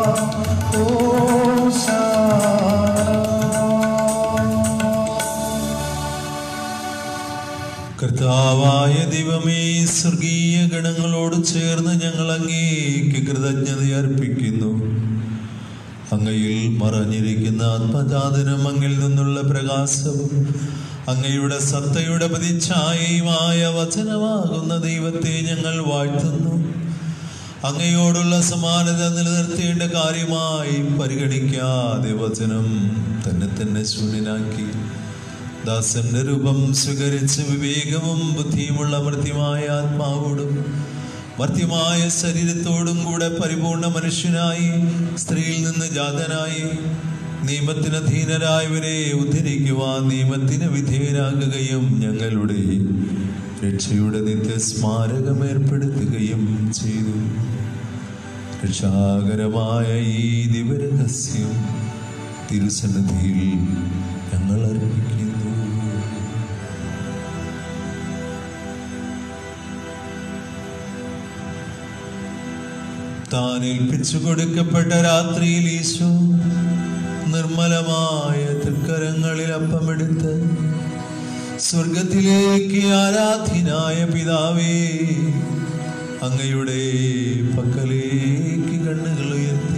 കർത്താവായ ദൈവമേ സ്വർഗീയ ഗണങ്ങളോട് ചേർന്ന് ഞങ്ങൾ അങ്ങേക്ക് കൃതജ്ഞത അർപ്പിക്കുന്നു അങ്ങയിൽ മറഞ്ഞിരിക്കുന്ന ആത്മജാതനും അങ്ങിൽ നിന്നുള്ള പ്രകാശവും അങ്ങയുടെ സത്തയുടെ പ്രതിച്ഛായയുമായ വചനമാകുന്ന ദൈവത്തെ ഞങ്ങൾ വാഴ്ത്തുന്നു അങ്ങയോടുള്ള സമാനത നിലനിർത്തേണ്ട കാര്യമായി പരിഗണിക്കാതെ വചനം തന്നെ തന്നെ ശൂന്യനാക്കി ദാസന്റെ രൂപം സ്വീകരിച്ച് വിവേകവും ബുദ്ധിയുമുള്ള മർത്യമായ ആത്മാവോടും മർത്യമായ ശരീരത്തോടും കൂടെ പരിപൂർണ മനുഷ്യനായി സ്ത്രീയിൽ നിന്ന് ജാതനായി നിയമത്തിന് അധീനരായവരെ ഉദ്ധരിക്കുവാൻ നിയമത്തിന് വിധേയരാകുകയും ഞങ്ങളുടെ രക്ഷയുടെ നിത്യസ്മാരകം ഏർപ്പെടുത്തുകയും ചെയ്തു രക്ഷാകരമായ ഈ ദിവരഹസ്യം തിരുസന്നിധിയിൽ ഞങ്ങൾ അർപ്പിക്കുന്നു താൻ ഏൽപ്പിച്ചു കൊടുക്കപ്പെട്ട രാത്രിയിൽ ഈശോ നിർമ്മലമായ തൃക്കരങ്ങളിൽ അപ്പമെടുത്ത് സ്വർഗത്തിലേക്ക് ആരാധ്യനായ പിതാവേ അങ്ങയുടെ പക്കലേക്ക് കണ്ണുകൾ ഉയർത്തി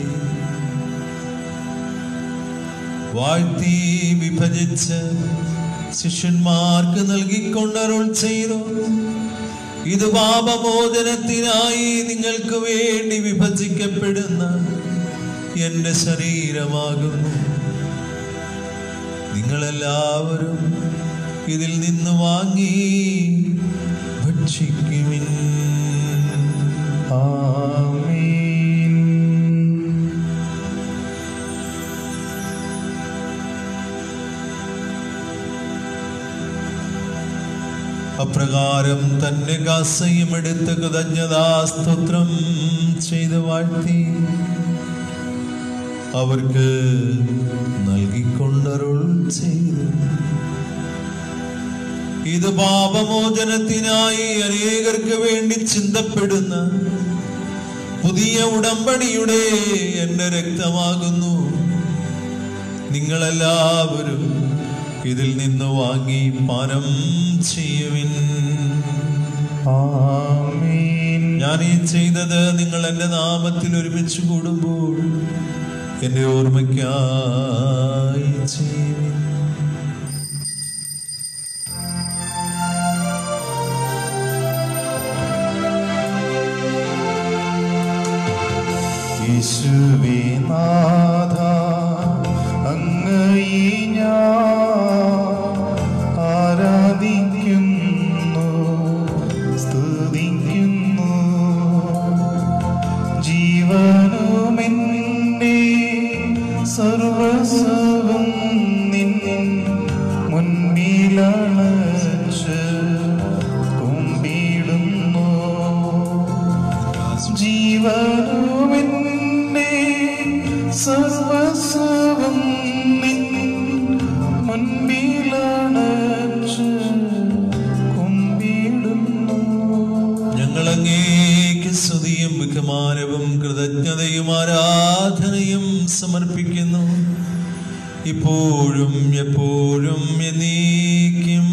വാഴ്ത്തി വിഭജിച്ച് ശിഷ്യന്മാർക്ക് നൽകിക്കൊണ്ടരുൾ ചെയ്തു ഇത് പാപമോചനത്തിനായി നിങ്ങൾക്ക് വേണ്ടി വിഭജിക്കപ്പെടുന്ന എന്റെ ശരീരമാകുന്നു നിങ്ങളെല്ലാവരും ഇതിൽ നിന്ന് വാങ്ങി ഭക്ഷിക്കുമിൻ ആമേൻ അപ്രകാരം തന്നെ കാസയും എടുത്ത് കൃതജ്ഞതാസ്തോത്രം ചെയ്ത് വാഴ്ത്തി അവർക്ക് നൽകിക്കൊണ്ടരുൾ ചെയ്തു ഇത് പാപമോചനത്തിനായി അനേകർക്ക് വേണ്ടി ചിന്തപ്പെടുന്ന പുതിയ ഉടമ്പടിയുടെ എന്റെ രക്തമാകുന്നു നിങ്ങളെല്ലാവരും ഇതിൽ നിന്ന് വാങ്ങി പാനം ചെയ്യുവിൻ ആമേൻ ഞാൻ ഈ ചെയ്തത് നിങ്ങൾ എൻ്റെ നാമത്തിൽ ഒരുമിച്ച് കൂടുമ്പോൾ എൻ്റെ ഓർമ്മയ്ക്കായി ചെയ്യുവിൻ യേശുവേ നാഥ അങ്ങയെ ഞാൻ ആരാധിക്കുന്നു സ്തുതിക്കുന്നു ജീവനുമെന്നെ സർവസ്വവും നിൻ മുൻപിലണച്ച് കുമ്പിടുന്നു ജീവനുമെന്നെ സർവസ്വവും നിൻ മുൻപിലണച്ച് കുമ്പിടുന്നു ഞങ്ങൾ അങ്ങേക്ക് സ്തുതിയും ബഹുമാനവും കൃതജ്ഞതയും ആരാധനയും സമർപ്പിക്കുന്നു ഇപ്പോഴും എപ്പോഴും എന്നേക്കും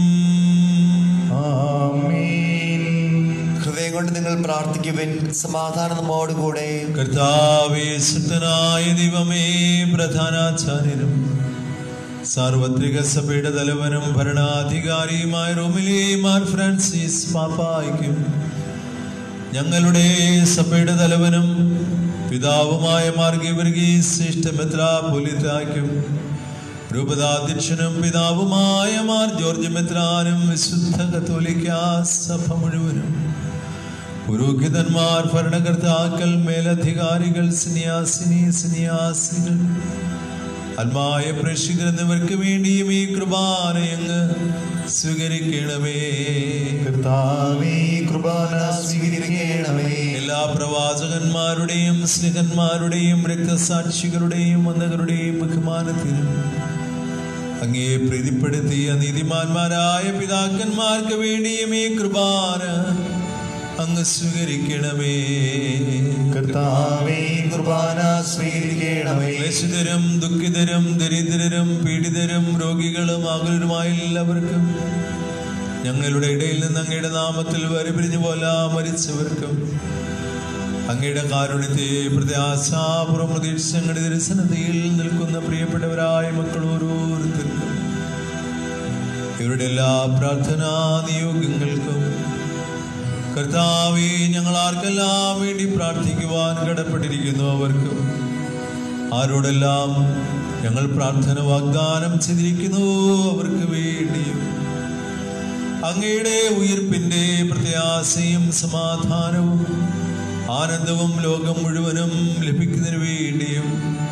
ആമേൻ ഹൃദയം കൊണ്ട് നിങ്ങൾ പ്രാർത്ഥിക്കുവിൻ സമാധാനം നമ്മോടുകൂടെ കർത്താവേ ശക്തനായ ദൈവമേ പ്രധാനാചാര്യനും സാർവത്രിക സഭയുടെ തലവനും ഭരണാധികാരിയുമായ റോമിലെ മാർ ഫ്രാൻസിസ് പാപ്പായ്ക്കും ഞങ്ങളുടെ സഭയുടെ തലവനും പിതാവുമായ മാർ ഗിവർഗീസ് ഇഷ്ടമെത്രാപൊലിത്തായ്ക്കും രൂപതാധ്യക്ഷനും പിതാവുമായ മാർ ജോർജ് മെത്രാനും വിശുദ്ധ കത്തോലിക്ക സഭ മുഴുവനും പുരോഹിതന്മാർ ഭരണകർത്താക്കൾ മേലധികാരികൾ സന്യാസിനി സന്യാസികൾ ആത്മായ പ്രേക്ഷികർ എന്നിവർക്ക് വേണ്ടിയും ഈ കൃപാനയങ്ങ് സ്വീകരിക്കണമേ കർത്താവേ കൃപാന സ്വീകരിക്കണമേ എല്ലാ പ്രവാചകന്മാരുടെയും സ്നേഹന്മാരുടെയും രക്തസാക്ഷികളുടെയും വന്നകരുടെയും ബഹുമാനത്തിനും അങ്ങേ പ്രീതിപ്പെടുത്തിയ നീതിമാന്മാരായ പിതാക്കന്മാർക്ക് വേണ്ടിയും ഈ കൃപാന അങ്ങ് സ്വീകരിക്കണമേ കർത്താവേ കൃപാന സ്വീകരിക്കണമേ ക്ലേശിതരും ദുഃഖിതരും ദരിദ്രരും പീഡിതരും രോഗികളും ആകുലരുമായ എല്ലാവർക്കും ഞങ്ങളുടെ ഇടയിൽ നിന്ന് അങ്ങയുടെ നാമത്തിൽ വരിപിരിഞ്ഞു പോലെ മരിച്ചവർക്കും അങ്ങയുടെ കാരുണ്യത്തെ പ്രത്യാശാപുറം പ്രതീക്ഷിച്ച് ഞങ്ങളുടെ ദർശനതയിൽ നിൽക്കുന്ന പ്രിയപ്പെട്ടവരായ മക്കൾ ഓരോരുത്തർക്കും ഇവരുടെ എല്ലാ പ്രാർത്ഥനാ നിയോഗങ്ങൾക്കും കർത്താവെ ഞങ്ങൾ ആർക്കെല്ലാം വേണ്ടി പ്രാർത്ഥിക്കുവാൻ കടപ്പെട്ടിരിക്കുന്നു അവർക്കും ആരോടെല്ലാം ഞങ്ങൾ പ്രാർത്ഥന വാഗ്ദാനം ചെയ്തിരിക്കുന്നു അവർക്ക് വേണ്ടിയും അങ്ങയുടെ ഉയർപ്പിന്റെ പ്രത്യാശയും സമാധാനവും ആനന്ദവും ലോകം മുഴുവനും ലഭിക്കുന്നതിന് വേണ്ടിയും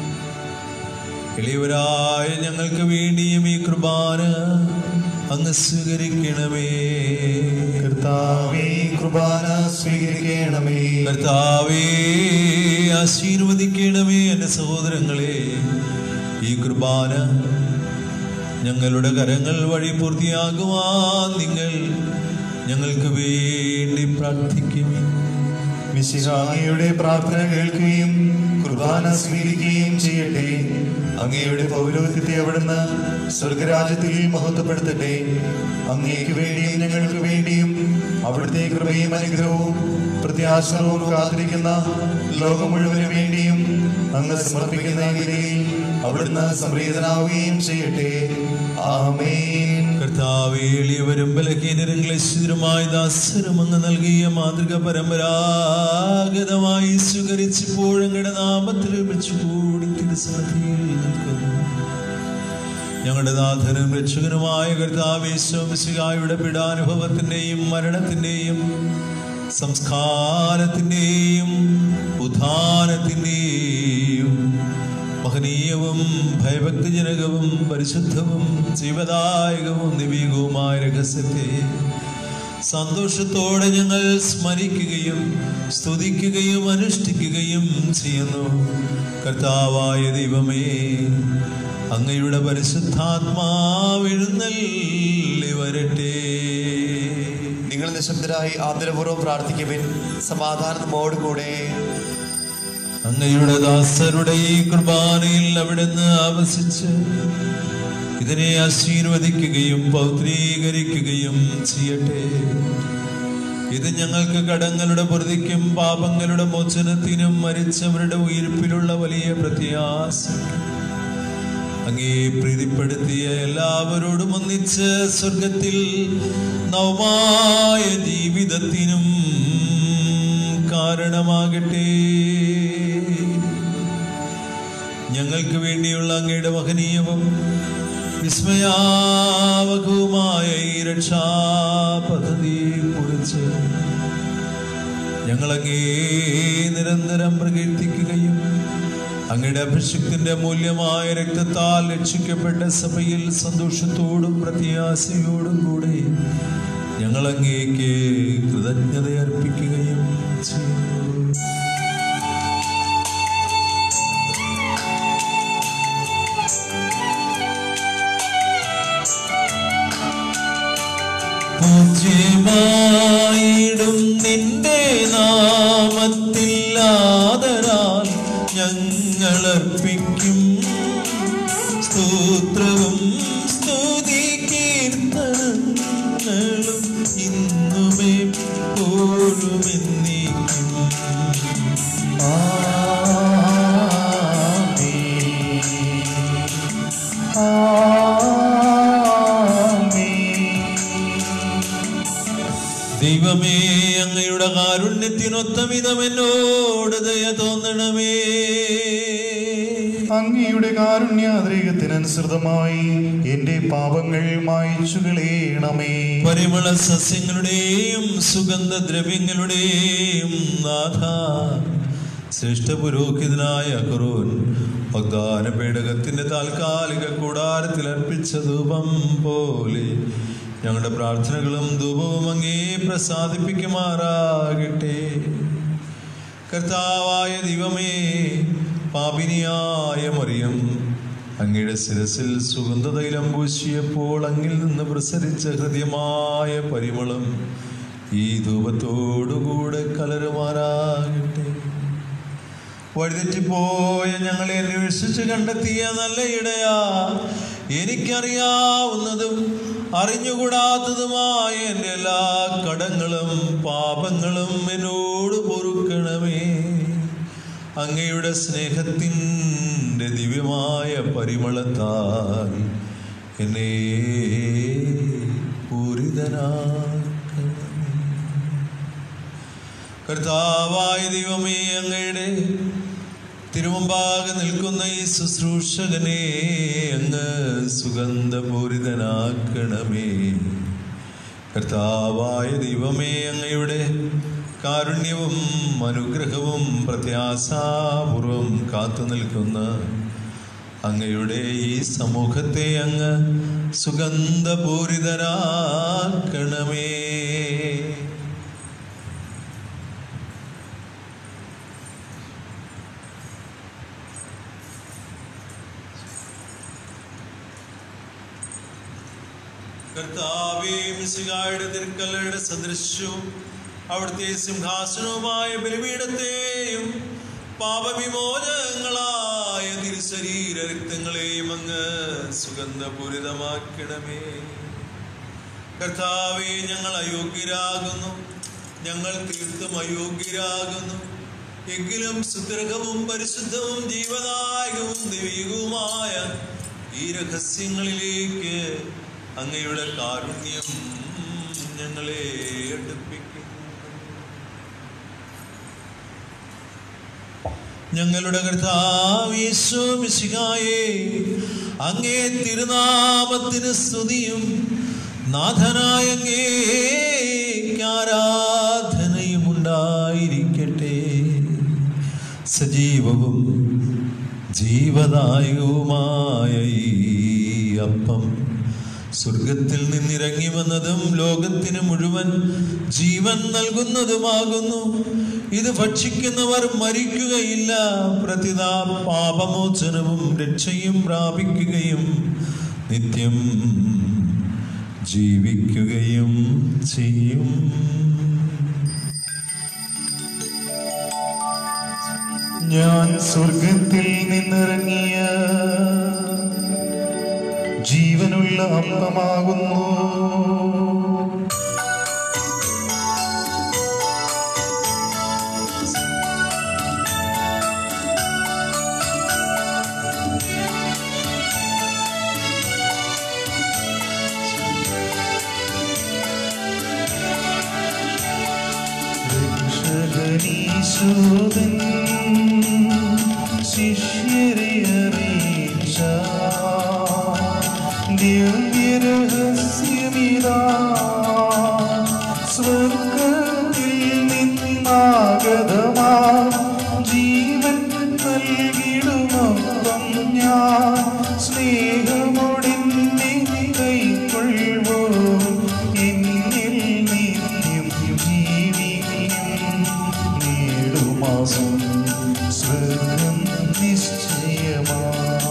എളിയവരായ ഞങ്ങൾക്ക് വേണ്ടിയും ഈ കൃപാന അങ്ങ് സ്വീകരിക്കണമേ കർത്താവേ കൃപാന സ്വീകരിക്കണമേ കർത്താവേ ആശീർവദിക്കണമേ എൻ്റെ സഹോദരങ്ങളെ ഈ കൃപാന ഞങ്ങളുടെ കരങ്ങൾ വഴി പൂർത്തിയാകുവാൻ നിങ്ങൾ ഞങ്ങൾക്ക് വേണ്ടി പ്രാർത്ഥിക്കുമേ മിശിഹായുടെ പ്രാർത്ഥന കേൾക്കുകയും കുർബാന സ്വീകരിക്കുകയും ചെയ്യട്ടെ അങ്ങയുടെ പൗരോഹിത്യത്തെ അവിടുന്ന് സ്വർഗരാജ്യത്തിൽ മഹത്വപ്പെടുത്തട്ടെ അങ്ങേക്ക് വേണ്ടിയും ഞങ്ങൾക്ക് വേണ്ടിയും അവിടുത്തെ കൃപയും അനുഗ്രഹവും പ്രത്യാശവും കാത്തിരിക്കുന്ന ലോകം മുഴുവന് വേണ്ടിയും അങ്ങ് സമർപ്പിക്കുന്ന വിലയിൽ അവിടുന്ന് സംപ്രീതനാവുകയും ചെയ്യട്ടെ ആമേൻ കർത്താവേ എളിയവരും ബലഹീനരും ക്ലേശിതരുമായ ദാസരും അങ്ങ് നൽകിയ മാതൃക പരമ്പരാഗതമായി സ്വീകരിച്ചപ്പോഴങ്ങളുടെ നാമത്തിൽ വെച്ച് കൂടി തിരുസന്നിധിയിൽ നിൽക്കുന്നു ഞങ്ങളുടെ നാഥനും രക്ഷകനുമായ കർത്താവേശ്വസികായുടെ പീഡാനുഭവത്തിന്റെയും മരണത്തിന്റെയും സംസ്കാരത്തിന്റെയും ഉത്ഥാനത്തിന്റെയും മഹനീയവും ഭയഭക്തിജനകവും പരിശുദ്ധവും ജീവദായകവും നിവീകവുമായ രഹസ്യത്തെ സന്തോഷത്തോടെ ഞങ്ങൾ സ്മരിക്കുകയും സ്തുതിക്കുകയും അനുഷ്ഠിക്കുകയും ചെയ്യുന്നു കർത്താവായ ദൈവമേ അങ്ങയുടെ പരിശുദ്ധാത്മാവെഴുന്നള്ളി വരട്ടെ നിങ്ങൾ നിശബ്ദരായി ആദരപൂർവ്വം പ്രാർത്ഥിക്കുവിൻ സമാധാനം നമ്മോടുകൂടെ അങ്ങയുടെ ദാസരുടെ ഈ കുർബാനയിൽ അവിടുന്ന് ആവസിച്ച് ഇതിനെ ആശീർവദിക്കുകയും പൗത്രീകരിക്കുകയും ചെയ്യട്ടെ ഇത് ഞങ്ങൾക്ക് കടങ്ങളുടെ പൊറുതിക്കും പാപങ്ങളുടെ മോചനത്തിനും മരിച്ചവരുടെ ഉയിർപ്പിലുള്ള വലിയ പ്രത്യാസ അങ്ങേ പ്രീതിപ്പെടുത്തിയ എല്ലാവരോടും ഒന്നിച്ച് സ്വർഗത്തിൽ നവമായ ജീവിതത്തിനും കാരണമാകട്ടെ ഞങ്ങൾക്ക് വേണ്ടിയുള്ള അങ്ങയുടെ മഹനീയവും വിസ്മയാവകവുമായ ഈ രക്ഷാ പദ്ധതിയെ കുറിച്ച് ഞങ്ങളങ്ങേ നിരന്തരം പ്രകീർത്തിക്കുകയും അങ്ങയുടെ അഭിഷിക്തിന്റെ മൂല്യമായ രക്തത്താൽ രക്ഷിക്കപ്പെട്ട സഭയിൽ സന്തോഷത്തോടും പ്രത്യാശയോടും കൂടെ ഞങ്ങൾ അങ്ങേക്ക് കൃതജ്ഞത അർപ്പിക്കുകയും ചെയ്യുന്നു പൂജ്യമായിടും നിന്റെ നാമത്തിൽ ആദരാൽ ഞങ്ങളർപ്പിക്കും സ്തോത്രവും സ്തുതി കീർത്തനങ്ങളും ഇന്നുമേ പോഴും എന്നേക്കും ദൈവമേ അങ്ങയുടെ കാരുണ്യത്തിനൊത്ത വിധം എന്നോട് ദയ തോന്നണമേ അങ്ങയുടെ കാരുണ്യാതിരേകത്തിനനുസൃതമായി എന്റെ പാപങ്ങൾ മായ്ച്ചു കളയണമേ പരിമള സസ്യങ്ങളുടെയും സുഗന്ധദ്രവ്യങ്ങളുടെയും നാഥ ശ്രേഷ്ഠ പുരോഹിതനായ അഹറോൻ വാഗ്ദാന പേടകത്തിന്റെ താൽക്കാലിക കൂടാരത്തിൽ അർപ്പിച്ച ധൂപം പോലെ ഞങ്ങളുടെ പ്രാർത്ഥനകളും ധൂപവും അങ്ങേ പ്രസാദിപ്പിക്കുമാറാകട്ടെ കർത്താവായ ദൈവമേ പാപിനിയായ മറിയം അങ്ങയുടെ ശിരസിൽ സുഗന്ധതൈലം പൂശിയപ്പോൾ അങ്ങിൽ നിന്ന് പ്രസരിച്ച ഹൃദ്യമായ പരിമളം ഈ ധൂപത്തോടുകൂടെ കലരുമാറാകട്ടെ വഴിതെറ്റിപ്പോയ ഞങ്ങളെ അന്വേഷിച്ച് കണ്ടെത്തിയ നല്ല ഇടയാ എനിക്കറിയാവുന്നതും അറിഞ്ഞുകൂടാത്തതുമായ എൻ്റെ എല്ലാ കടങ്ങളും പാപങ്ങളും എന്നോട് പൊറുക്കണമേ അങ്ങയുടെ സ്നേഹത്തിൻ്റെ ദിവ്യമായ പരിമളത്താൽ എന്നെ പൂരിതനാക്കണമേ കർത്താവായ ദൈവമേ അങ്ങയുടെ തിരുമുമ്പാകെ നിൽക്കുന്ന ഈ ശുശ്രൂഷകനെ അങ്ങ് സുഗന്ധപൂരിതനാക്കണമേ കർത്താവായ ദൈവമേ അങ്ങയുടെ കാരുണ്യവും അനുഗ്രഹവും പ്രത്യാശാപൂർവം കാത്തു നിൽക്കുന്ന അങ്ങയുടെ ഈ സമൂഹത്തെ അങ്ങ് സുഗന്ധപൂരിതനാക്കണമേ കർത്താവേ മിശിഹായുടെ തിരുക്കല്ലയുടെ സദൃശ്യവും അവിടുത്തെ സിംഹാസനവുമായ ബലിപീഠത്തെയും പാപവിമോചകങ്ങളായ തിരുശരീര രക്തങ്ങളെയും അങ്ങ് സുഗന്ധപൂരിതമാക്കണമേ കർത്താവെ ഞങ്ങൾ അയോഗ്യരാകുന്നു ഞങ്ങൾ തീർത്തും അയോഗ്യരാകുന്നു എങ്കിലും സുദൃഢവും പരിശുദ്ധവും ജീവദായകവും ദൈവികവുമായ ഈ രഹസ്യങ്ങളിലേക്ക് അങ്ങയുടെ കാരുണ്യം ഞങ്ങളെ അടുപ്പിക്കുന്നു ഞങ്ങളുടെ കർത്താവ് യേശു മിശിഹായേ അങ്ങേ തിരുനാമത്തിന് സ്തുതിയും നാഥനായ അങ്ങേക്ക് ആരാധനയും ഉണ്ടായിരിക്കട്ടെ സജീവവും ജീവദായകവുമായ ഈ അപ്പം സ്വർഗത്തിൽ നിന്നിറങ്ങി വന്നതും ലോകത്തിന് മുഴുവൻ ജീവൻ നൽകുന്നതുമാകുന്നു ഇത് ഭക്ഷിക്കുന്നവർ മരിക്കുകയില്ല പ്രതിതാ പാപമോചനവും രക്ഷയും പ്രാപിക്കുകയും നിത്യം ജീവിക്കുകയും ചെയ്യും ഞാൻ സ്വർഗത്തിൽ നിന്നിറങ്ങിയ ജീവനുള്ള അപ്പമാകുന്നു രക്ഷകനീശോദൻ ശിഷ്യരെ അറിയിച്ച ദിവ്യരഹസ്യമിതാ സ്വർഗത്തിൽ നിന്നാഗതമാ ജീവൻ നൽകിടുമൊപ്പം ഞാൻ സ്നേഹമോടിന്റെ കൈക്കൊള്ളുവോ എന്നിൽ നിത്യം ജീവിക്കും നേടുമാസം സ്വർഗം നിശ്ചയമാ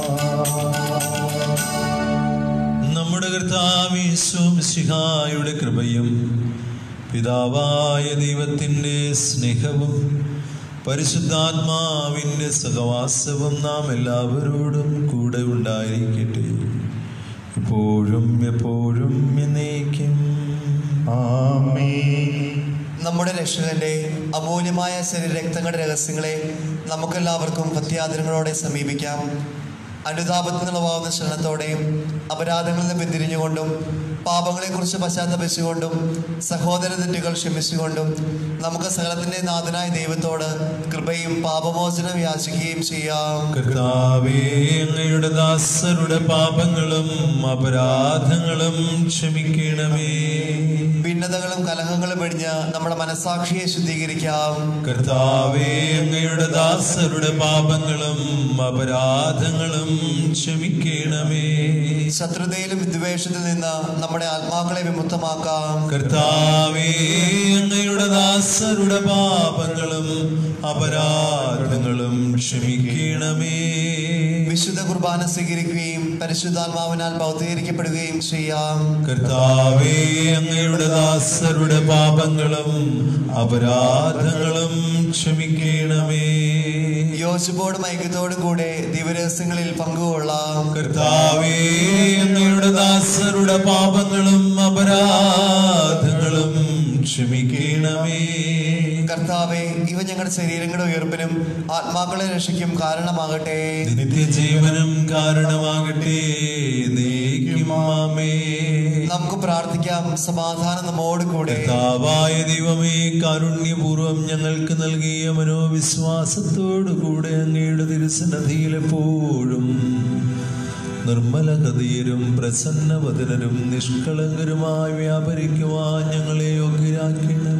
നമ്മുടെ കർത്താവിശ്വസിഹായുടെ കൃപയും പിതാവായ ദൈവത്തിൻ്റെ സ്നേഹവും പരിശുദ്ധാത്മാവിൻ്റെ സഹവാസവും നാം എല്ലാവരോടും കൂടെ ഉണ്ടായിരിക്കട്ടെ ഇപ്പോഴും എപ്പോഴും എന്നേക്കും ആമേൻ നമ്മുടെ രക്ഷകന്റെ അമൂല്യമായ ശരീരരക്തങ്ങളുടെ രഹസ്യങ്ങളെ നമുക്കെല്ലാവർക്കും ഭക്തിയാദരങ്ങളോടെ സമീപിക്കാം അനുതാപത്തിനുള്ളവാകുന്ന ക്ഷണത്തോടെയും അപരാധങ്ങളിൽ നിന്ന് പിന്തിരിഞ്ഞുകൊണ്ടും പാപങ്ങളെക്കുറിച്ച് പശ്ചാത്തപിച്ചുകൊണ്ടും സഹോദര തെറ്റുകൾ ക്ഷമിച്ചുകൊണ്ടും നമുക്ക് സകലത്തിൻ്റെ നാഥനായ ദൈവത്തോട് കൃപയും പാപമോചനം യാചിക്കുകയും ചെയ്യാം കർത്താവേ അങ്ങയുടെ ദാസരുടെ പാപങ്ങളും അപരാധങ്ങളും ക്ഷമിക്കണമേ ഭിന്നതകളും കലഹങ്ങളും വെടിഞ്ഞ് നമ്മുടെ മനസാക്ഷിയെ ശുദ്ധീകരിക്കാം കർത്താവേ അങ്ങയുടെ ദാസരുടെ പാപങ്ങളും അപരാധങ്ങളും ക്ഷമിക്കണമേ ശത്രുതയിലും വിദ്വേഷത്തിൽ നിന്ന് നമ്മുടെ ആത്മാക്കളെ വിമുക്തമാക്കാം കർത്താവേ അങ്ങയുടെ ദാസരുടെ പാപങ്ങളും അപരാധങ്ങളും ക്ഷമിക്കണമേ വിശുദ്ധ കുർബാന സ്വീകരിക്കുകയും പരിശുദ്ധാത്മാവിനാൽ ഭൗതീകരിക്കപ്പെടുകയും ചെയ്യാം കർത്താവേ അങ്ങയുടെ ദാസരുടെ പാപങ്ങളും അപരാധങ്ങളും ക്ഷമിക്കണമേ യോജിപ്പോടും ഐക്യത്തോടും കൂടെ ദിവരഹസ്യങ്ങളിൽ പങ്കുകൊള്ളാം കർത്താവേ അങ്ങയുടെ ദാസരുടെ പാപങ്ങളും അപരാധങ്ങളും ക്ഷമിക്കണമേ കർത്താവെ ഇവ ഞങ്ങളുടെ ശരീരങ്ങളുടെ ഉയർപ്പിനും ആത്മാക്കളെ രക്ഷയ്ക്കും കാരണമാകട്ടെ നിത്യജീവനും കാരണമാകട്ടെ നീക്കുമാമേ നമുക്ക് പ്രാർത്ഥിക്കാം സമാധാനം നമ്മോട് കൂടെ കർത്താവായ ദൈവമേ കാരുണ്യപൂർവം ഞങ്ങൾക്ക് നൽകിയ മനോവിശ്വാസത്തോടു കൂടെ അങ്ങയുടെ തിരുസന്നധിയിൽ എപ്പോഴും നിർമ്മല ഹൃദയരും പ്രസന്നവദനരും നിഷ്കളങ്കരുമായി വ്യാപരിക്കുവാൻ ഞങ്ങളെ യോഗ്യരാക്കണമേ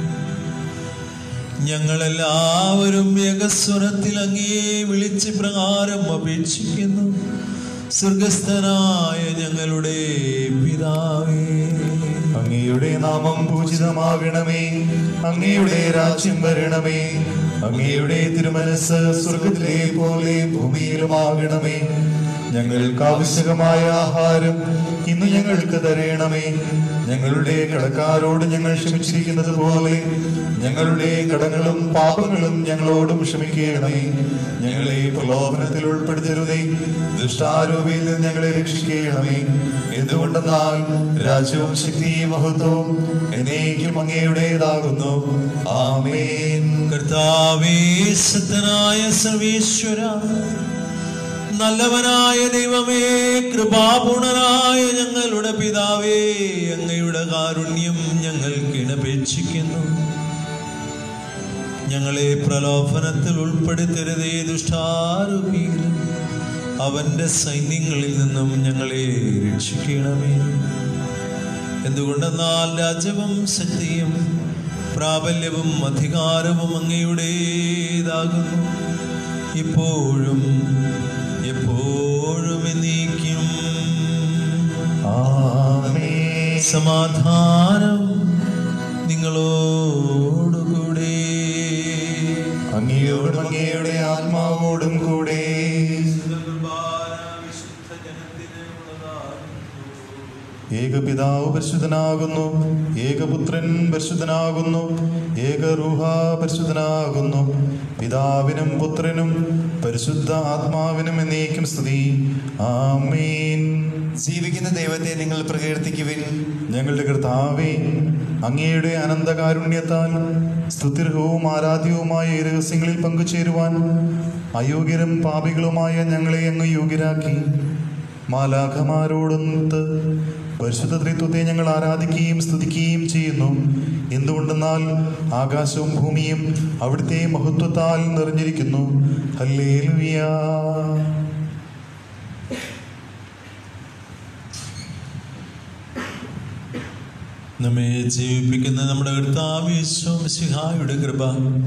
ഞങ്ങളെല്ലാവരും ഏകസ്വരത്തിൽ അങ്ങേ വിളിച്ച് പ്രകാരം അപേക്ഷിക്കുന്നു സ്വർഗസ്ഥനായ ഞങ്ങളുടെ പിതാവേ അങ്ങയുടെ നാമം പൂജിതമാകണമേ അങ്ങയുടെ രാജ്യം വരണമേ അങ്ങയുടെ തിരുമനസ് സ്വർഗത്തിലെ പോലെ ഭൂമിയിലുമാകണമേ ഞങ്ങൾക്ക് ആവശ്യകമായ ആഹാരം ഇന്ന് ഞങ്ങൾക്ക് തരയണമേ ഞങ്ങളുടെ കടക്കാരോട് ഞങ്ങൾ ക്ഷമിച്ചിരിക്കുന്നത് പോലെ ഞങ്ങളുടെ കടങ്ങളും പാപങ്ങളും ഞങ്ങളോടും ക്ഷമിക്കണമേ ഞങ്ങളെ പ്രലോഭനത്തിൽ ഉൾപ്പെടുത്തരുതേ ദുഷ്ടാരൂപിയിൽ നിന്ന് ഞങ്ങളെ രക്ഷിക്കണമേ എന്തുകൊണ്ടെന്നാൽ രാജ്യവും ശക്തിയും മഹത്വവും എന്നേക്കും അങ്ങയുടേതാകുന്നു ആമേൻ കർത്താവേ സത്തനായ സർവേശ്വര നല്ലവനായ ദൈവമേ കൃപാപൂർണനായ ഞങ്ങളുടെ പിതാവേ അങ്ങയുടെ കാരുണ്യം ഞങ്ങൾക്ക് ഇണപേക്ഷിക്കുന്നു ഞങ്ങളെ പ്രലോഭനത്തിൽ ഉൾപ്പെടുത്തരുതേ ദുഷ്ടാരൂപിയിലും അവന്റെ സൈന്യങ്ങളിൽ നിന്നും ഞങ്ങളെ രക്ഷിക്കണമേ എന്തുകൊണ്ടെന്നാൽ രാജ്യവും ശക്തിയും പ്രാബല്യവും അധികാരവും അങ്ങയുടേതാകുന്നു ഇപ്പോഴും എപ്പോഴും എന്നേക്കും ആ സമാധാനം നിങ്ങളോടുകൂടെ അങ്ങയോടും അങ്ങയുടെ ആത്മാവോടും കൂടെ ഏകപിതാവ് പരിശുദ്ധനാകുന്നു ഏകപുത്രൻ പരിശുദ്ധനാകുന്നു ഏകറൂഹ പരിശുദ്ധനാകുന്നു പിതാവിനും പുത്രനും പരിശുദ്ധ ആത്മാവിനും എന്നേക്കും സ്തുതി ആമേൻ ജീവിക്കുന്ന ദൈവത്തെ നിങ്ങൾ പ്രകീർത്തിക്കുവിൻ ഞങ്ങളുടെ കർത്താവേ അങ്ങയുടെ അനന്തകാരുണ്യത്താൽ സ്തുതിർഹവും ആരാധ്യവുമായ ഈ രഹസ്യങ്ങളിൽ പങ്കുചേരുവാൻ അയോഗ്യരും പാപികളുമായ ഞങ്ങളെ അങ്ങ് യോഗ്യരാക്കി മാലാഖമാരോടൊത്ത് പരിശുദ്ധ ത്രിത്വത്തെ ഞങ്ങൾ ആരാധിക്കുകയും സ്തുതിക്കുകയും ചെയ്യുന്നു എന്തുകൊണ്ടെന്നാൽ ആകാശവും ഭൂമിയും അവിടുത്തെ മഹത്വത്താൽ നിറഞ്ഞിരിക്കുന്നു ഹല്ലേലൂയാ നമ്മെ ജീവിപ്പിക്കുന്ന നമ്മുടെ കർത്താവിശ്വസിഹായുടെ കൃപ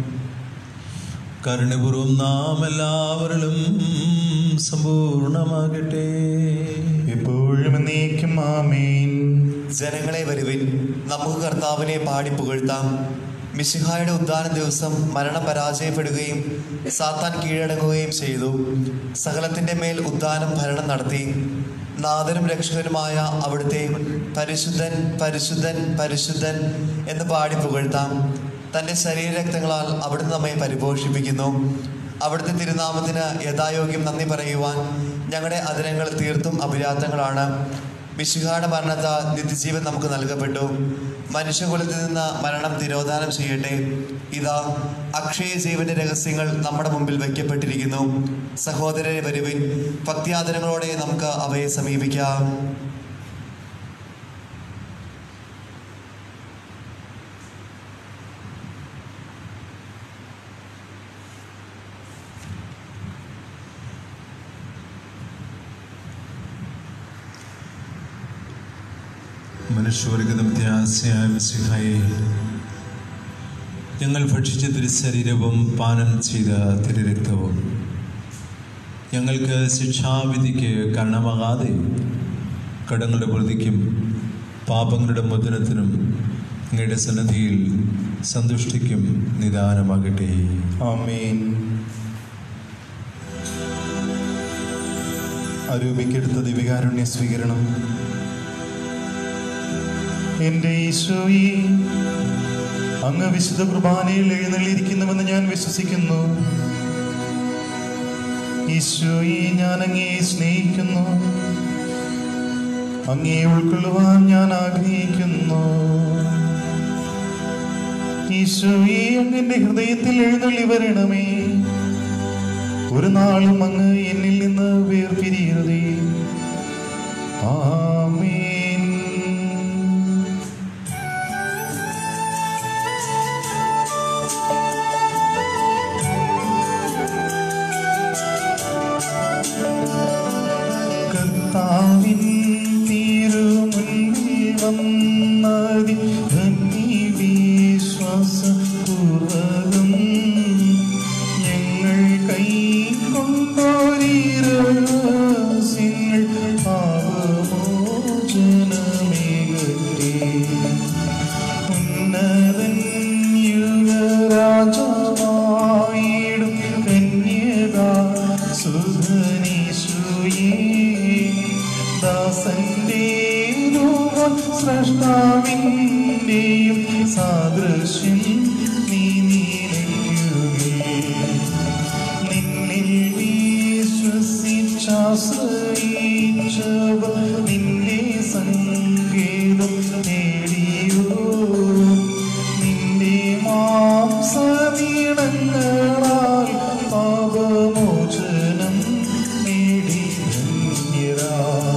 കരുണപൂർവം നാം എല്ലാവരിലും സമ്പൂർണമാകട്ടെ എപ്പോഴും എന്നേക്കും ആമേൻ ജനങ്ങളെ വരുവിൻ നമുക്ക് കർത്താവിനെ പാടി പുകഴ്ത്താം മിശിഹായുടെ ഉദ്ധാന ദിവസം മരണം പരാജയപ്പെടുകയും സാത്താൻ കീഴടങ്ങുകയും ചെയ്തു സകലത്തിൻ്റെ മേൽ ഉദ്ധാനം ഭരണം നടത്തി നാഥനും രക്ഷകനുമായ അവിടുത്തെ പരിശുദ്ധൻ പരിശുദ്ധൻ പരിശുദ്ധൻ എന്ന് പാടി പുകഴ്ത്താം തൻ്റെ ശരീരരക്തങ്ങളാൽ അവിടുന്ന് നമ്മെ പരിപോഷിപ്പിക്കുന്നു അവിടുത്തെ തിരുനാമത്തിന് യഥായോഗ്യം നന്ദി പറയുവാൻ ഞങ്ങളുടെ അതിരങ്ങൾ തീർത്തും അഭിരാത്തങ്ങളാണ് മിശിഹായുടെ മരണത്താൽ നിത്യജീവൻ നമുക്ക് നൽകപ്പെട്ടു മനുഷ്യകുലത്തിൽ നിന്ന് മരണം തിരോധാനം ചെയ്യട്ടെ ഇതാ അക്ഷയ ജീവന്റെ രഹസ്യങ്ങൾ നമ്മുടെ മുമ്പിൽ വയ്ക്കപ്പെട്ടിരിക്കുന്നു സഹോദരരെ വരുവിൻ ഭക്തിയാദരങ്ങളോടെ നമുക്ക് അവയെ സമീപിക്കാം മനുഷ്യവർഗ ത്യാസയായ മിശിഹായെ ഞങ്ങൾ ഭക്ഷിച്ച തിരുശരീരവും പാനം ചെയ്ത തിരുരക്തവും ഞങ്ങൾക്ക് ശിക്ഷാവിധിക്ക് കാരണമാകാതെ കടങ്ങളുടെ പ്രതിക്കും പാപങ്ങളുടെ മോചനത്തിനും അങ്ങയുടെ സന്നദ്ധിയിൽ സന്തുഷ്ടിക്കും നിദാനമാകട്ടെ ആമേൻ അരൂപിക്കെടുത്ത ദിവികാരുണ്യ സ്വീകരണം എന്റെ ഈശോയെ അങ്ങ് വിശുദ്ധ കുർബാനയിൽ എഴുന്നള്ളിയിരിക്കുന്നുവെന്ന് ഞാൻ വിശ്വസിക്കുന്നു ഈശോയെ ഞാൻ അങ്ങയെ സ്നേഹിക്കുന്നു അങ്ങയെ ഉൾക്കൊള്ളുവാൻ ഞാൻ ആഗ്രഹിക്കുന്നു ഈശോയെ അങ്ങന്റെ ഹൃദയത്തിൽ എഴുന്നള്ളി വരണമേ ഒരു നാളും അങ്ങ് എന്നിൽ നിന്ന് വേർപിരിയരുതേ ആമേൻ കർത്താവിൻ തിരുമുൻപിൽ വന്നതി ധന്യ വിശ്വാസപൂർവകം ഞങ്ങൾ കൈക്കൊണ്ടോരീരസ്യങ്ങൾ പാപമോചനമേകട്ടെ ഉന്നതൻ യുഗരാജമായിടും കന്യകാ സുധനീശുയേ ദാസന്റെ രൂപം സ്രഷ്ടാവിൻ്റെയും സാദൃശ്യം നീ നീലയ്ക്കുകേ നിന്നിൽ വിശ്വസിച്ചാശ്രയിച്ചവ നിന്റെ സങ്കേതം നേടിയോ നിന്റെ മാംസവീണങ്ങളാൽ പാപമോചനം നേടി ധന്യരാ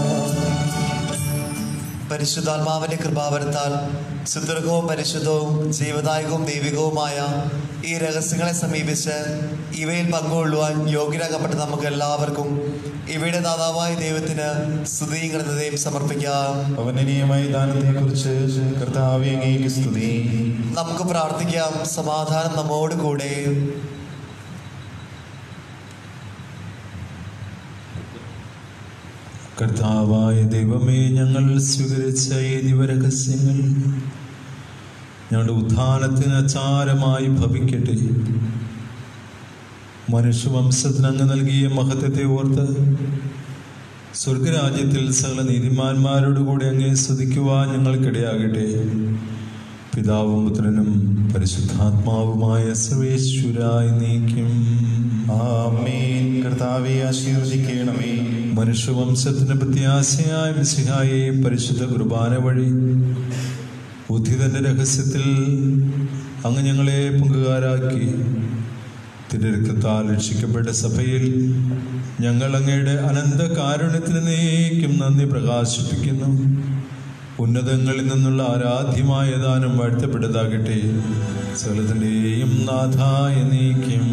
പരിശുദ്ധാത്മാവിന്റെ കൃപാവരത്താൽ സുദീർഘവും പരിശുദ്ധവും ജീവദായകവും ദൈവികവുമായ ഈ രഹസ്യങ്ങളെ സമീപിച്ച് ഇവയിൽ പങ്കുകൊള്ളുവാൻ യോഗ്യരാകപ്പെട്ട നമുക്ക് എല്ലാവർക്കും ഇവയുടെ ദാതാവായ ദൈവത്തിന് സ്തുതിയും കൃതയും സമർപ്പിക്കാം അവനീയമായ ദാനത്തെക്കുറിച്ച് കർത്താവെ അങ്ങേക്ക് സ്തുതി നമുക്ക് പ്രാർത്ഥിക്കാം സമാധാനം നമ്മോട് കൂടെ കർത്താവായ ദൈവമേ ഞങ്ങൾ സ്വീകരിച്ച ഈ ദിവരഹസ്യങ്ങൾ ഞങ്ങളുടെ ഉത്ഥാനത്തിന് അച്ചാരമായി ഭവിക്കട്ടെ മനുഷ്യവംശത്തിന് അങ്ങ് നൽകിയ മഹത്വത്തെ ഓർത്ത് സ്വർഗരാജ്യത്തിൽ സകല നീതിമാന്മാരോടുകൂടി അങ്ങേ സ്തുതിക്കുവാൻ ഞങ്ങൾക്കിടയാകട്ടെ പിതാവും പുത്രനും പരിശുദ്ധാത്മാവുമായ സർവേശ്വരായി നീക്കും ആമേൻ കർത്താവെ ആശീർവദിക്കണമേ മനുഷ്യവംശത്തിന് പ്രത്യാശയായ മിശിഹായെ പരിശുദ്ധ കുർബാന വഴി ഉദ്ധിതന്റെ രഹസ്യത്തിൽ അങ്ങ് ഞങ്ങളെ പങ്കുകാരാക്കി തിരക്കത്താൽ രക്ഷിക്കപ്പെട്ട സഭയിൽ ഞങ്ങൾ അങ്ങയുടെ അനന്ത കാരുണ്യത്തിന് നീക്കും നന്ദി പ്രകാശിപ്പിക്കുന്നു ഉന്നതങ്ങളിൽ നിന്നുള്ള ആരാധ്യമായ ദാനം വാഴ്ത്തപ്പെട്ടതാകട്ടെ സകലത്തിൻ്റെയും നാഥായ നീക്കും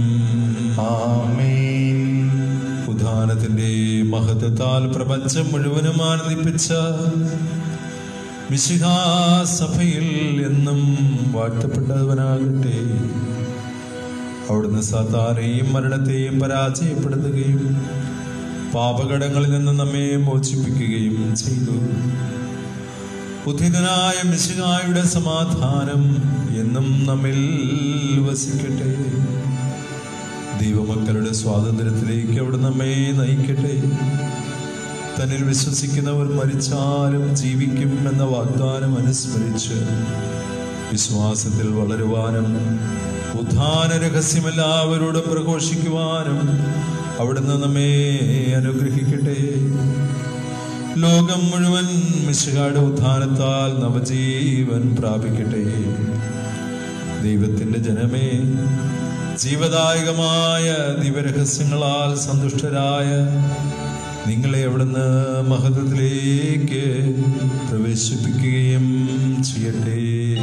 ആമേൻ ഉദാനത്തിന്റെ മഹത്വത്താൽ പ്രപഞ്ചം മുഴുവനും ആനന്ദിപ്പിച്ച മിശിഹാ സഭയിൽ എന്നും വാഴ്ത്തപ്പെട്ടവനാകട്ടെ അവിടുന്ന് സാത്താനെയും മരണത്തെയും പരാജയപ്പെടുത്തുകയും പാപകടങ്ങളിൽ നിന്ന് നമ്മെ മോചിപ്പിക്കുകയും ചെയ്തു ഉദ്ധിതനായ മിശിഹായുടെ സമാധാനം എന്നും നമ്മിൽ വസിക്കട്ടെ ദൈവമക്കളുടെ സ്വാതന്ത്ര്യത്തിലേക്ക് അവിടെ നമ്മെ നയിക്കട്ടെ തന്നിൽ വിശ്വസിക്കുന്നവർ മരിച്ചാലും ജീവിക്കും എന്ന വാഗ്ദാനം അനുസ്മരിച്ച് വിശ്വാസത്തിൽ വളരുവാനും ഉദ്ധാന രഹസ്യം എല്ലാവരോടും പ്രഘോഷിക്കുവാനും അവിടുന്ന് നമ്മെ അനുഗ്രഹിക്കട്ടെ ലോകം മുഴുവൻ മിശുകാട് ഉത്ഥാനത്താൽ നവജീവൻ പ്രാപിക്കട്ടെ ദൈവത്തിന്റെ ജനമേ ജീവദായകമായ ദിവരഹസ്യങ്ങളാൽ സന്തുഷ്ടരായ നിങ്ങളെ അവിടുന്ന് മഹത്വത്തിലേക്ക് പ്രവേശിപ്പിക്കുകയും ചെയ്യട്ടെ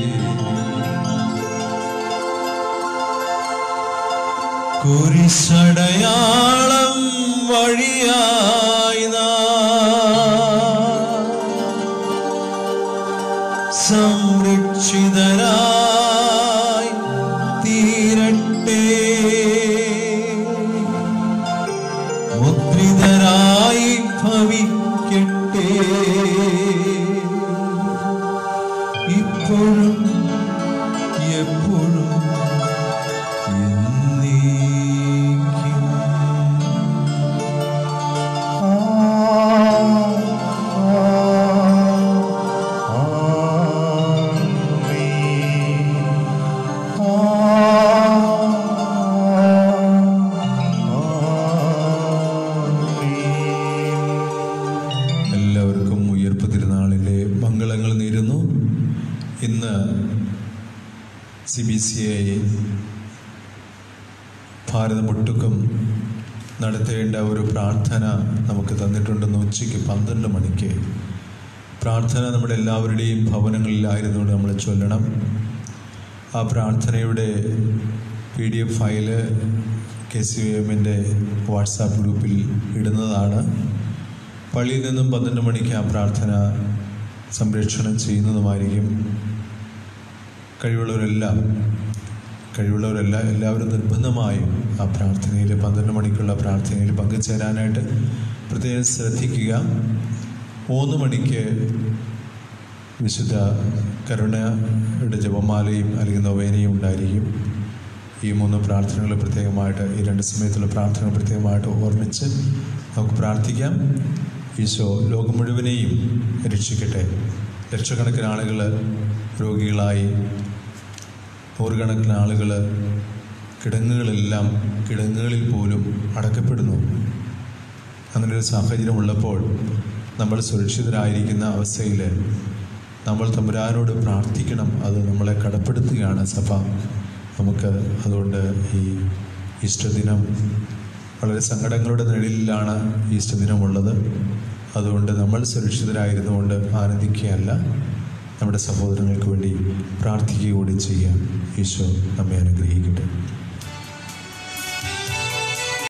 കുരിശടയാളം വഴിയായി നാം സംരക്ഷിതരായി തീരട്ടെ മുദ്രിതരായി ഭവിക്കട്ടെ ഇപ്പോഴും എപ്പോഴും എന്നേക്കും എല്ലാവർക്കും ഉയർപ്പ് തിരുനാളിൻ്റെ മംഗളങ്ങൾ നേരുന്നു ഇന്ന് സി ബി സി ഐ ഭാരതമൊട്ടുക്കും നടത്തേണ്ട ഒരു പ്രാർത്ഥന നമുക്ക് തന്നിട്ടുണ്ടെന്ന് ഉച്ചയ്ക്ക് പന്ത്രണ്ട് മണിക്ക് പ്രാർത്ഥന നമ്മുടെ എല്ലാവരുടെയും ഭവനങ്ങളിലായിരുന്നുകൊണ്ട് നമ്മൾ ചൊല്ലണം ആ പ്രാർത്ഥനയുടെ P D F file K C എമ്മിൻ്റെ വാട്സാപ്പ് ഗ്രൂപ്പിൽ ഇടുന്നതാണ് പള്ളിയിൽ നിന്നും പന്ത്രണ്ട് മണിക്ക് ആ പ്രാർത്ഥന സംരക്ഷണം ചെയ്യുന്നതുമായിരിക്കും കഴിവുള്ളവരെല്ലാം കഴിവുള്ളവരെല്ലാം എല്ലാവരും നിർബന്ധമായും ആ പ്രാർത്ഥനയിൽ പന്ത്രണ്ട് മണിക്കുള്ള പ്രാർത്ഥനയിൽ പങ്കുചേരാനായിട്ട് പ്രത്യേകം ശ്രദ്ധിക്കുക മൂന്ന് മണിക്ക് വിശുദ്ധ കരുണയുടെ ജപമാലയും അല്ലെങ്കിൽ നൊവേനയും ഉണ്ടായിരിക്കും ഈ മൂന്ന് പ്രാർത്ഥനകൾ പ്രത്യേകമായിട്ട് ഈ രണ്ട് സമയത്തുള്ള പ്രാർത്ഥനകൾ പ്രത്യേകമായിട്ട് ഓർമ്മിച്ച് നമുക്ക് പ്രാർത്ഥിക്കാം ഈശോ ലോകം മുഴുവനെയും രക്ഷിക്കട്ടെ ലക്ഷക്കണക്കിന് ആളുകൾ രോഗികളായി നൂറുകണക്കിന് ആളുകൾ കിടങ്ങുകളെല്ലാം കിടങ്ങുകളിൽ പോലും അടക്കപ്പെടുന്നു അങ്ങനെ ഒരു സാഹചര്യം ഉള്ളപ്പോൾ നമ്മൾ സുരക്ഷിതരായിരിക്കുന്ന അവസ്ഥയിൽ നമ്മൾ തമ്പുരാനോട് പ്രാർത്ഥിക്കണം അത് നമ്മളെ കടപ്പെടുത്തുകയാണ് സഭ നമുക്ക് അതുകൊണ്ട് ഈ ഈസ്റ്റർ ദിനം വളരെ സങ്കടങ്ങളുടെ നിഴലിലാണ് ഈസ്റ്റർ ദിനമുള്ളത് അതുകൊണ്ട് നമ്മൾ സുരക്ഷിതരായിരുന്നുകൊണ്ട് ആനന്ദിക്കുകയല്ല നമ്മുടെ സഹോദരങ്ങൾക്ക് വേണ്ടി പ്രാർത്ഥിക്കുക കൂടി ചെയ്യാം ഈശോ നമ്മെ അനുഗ്രഹിക്കട്ടെ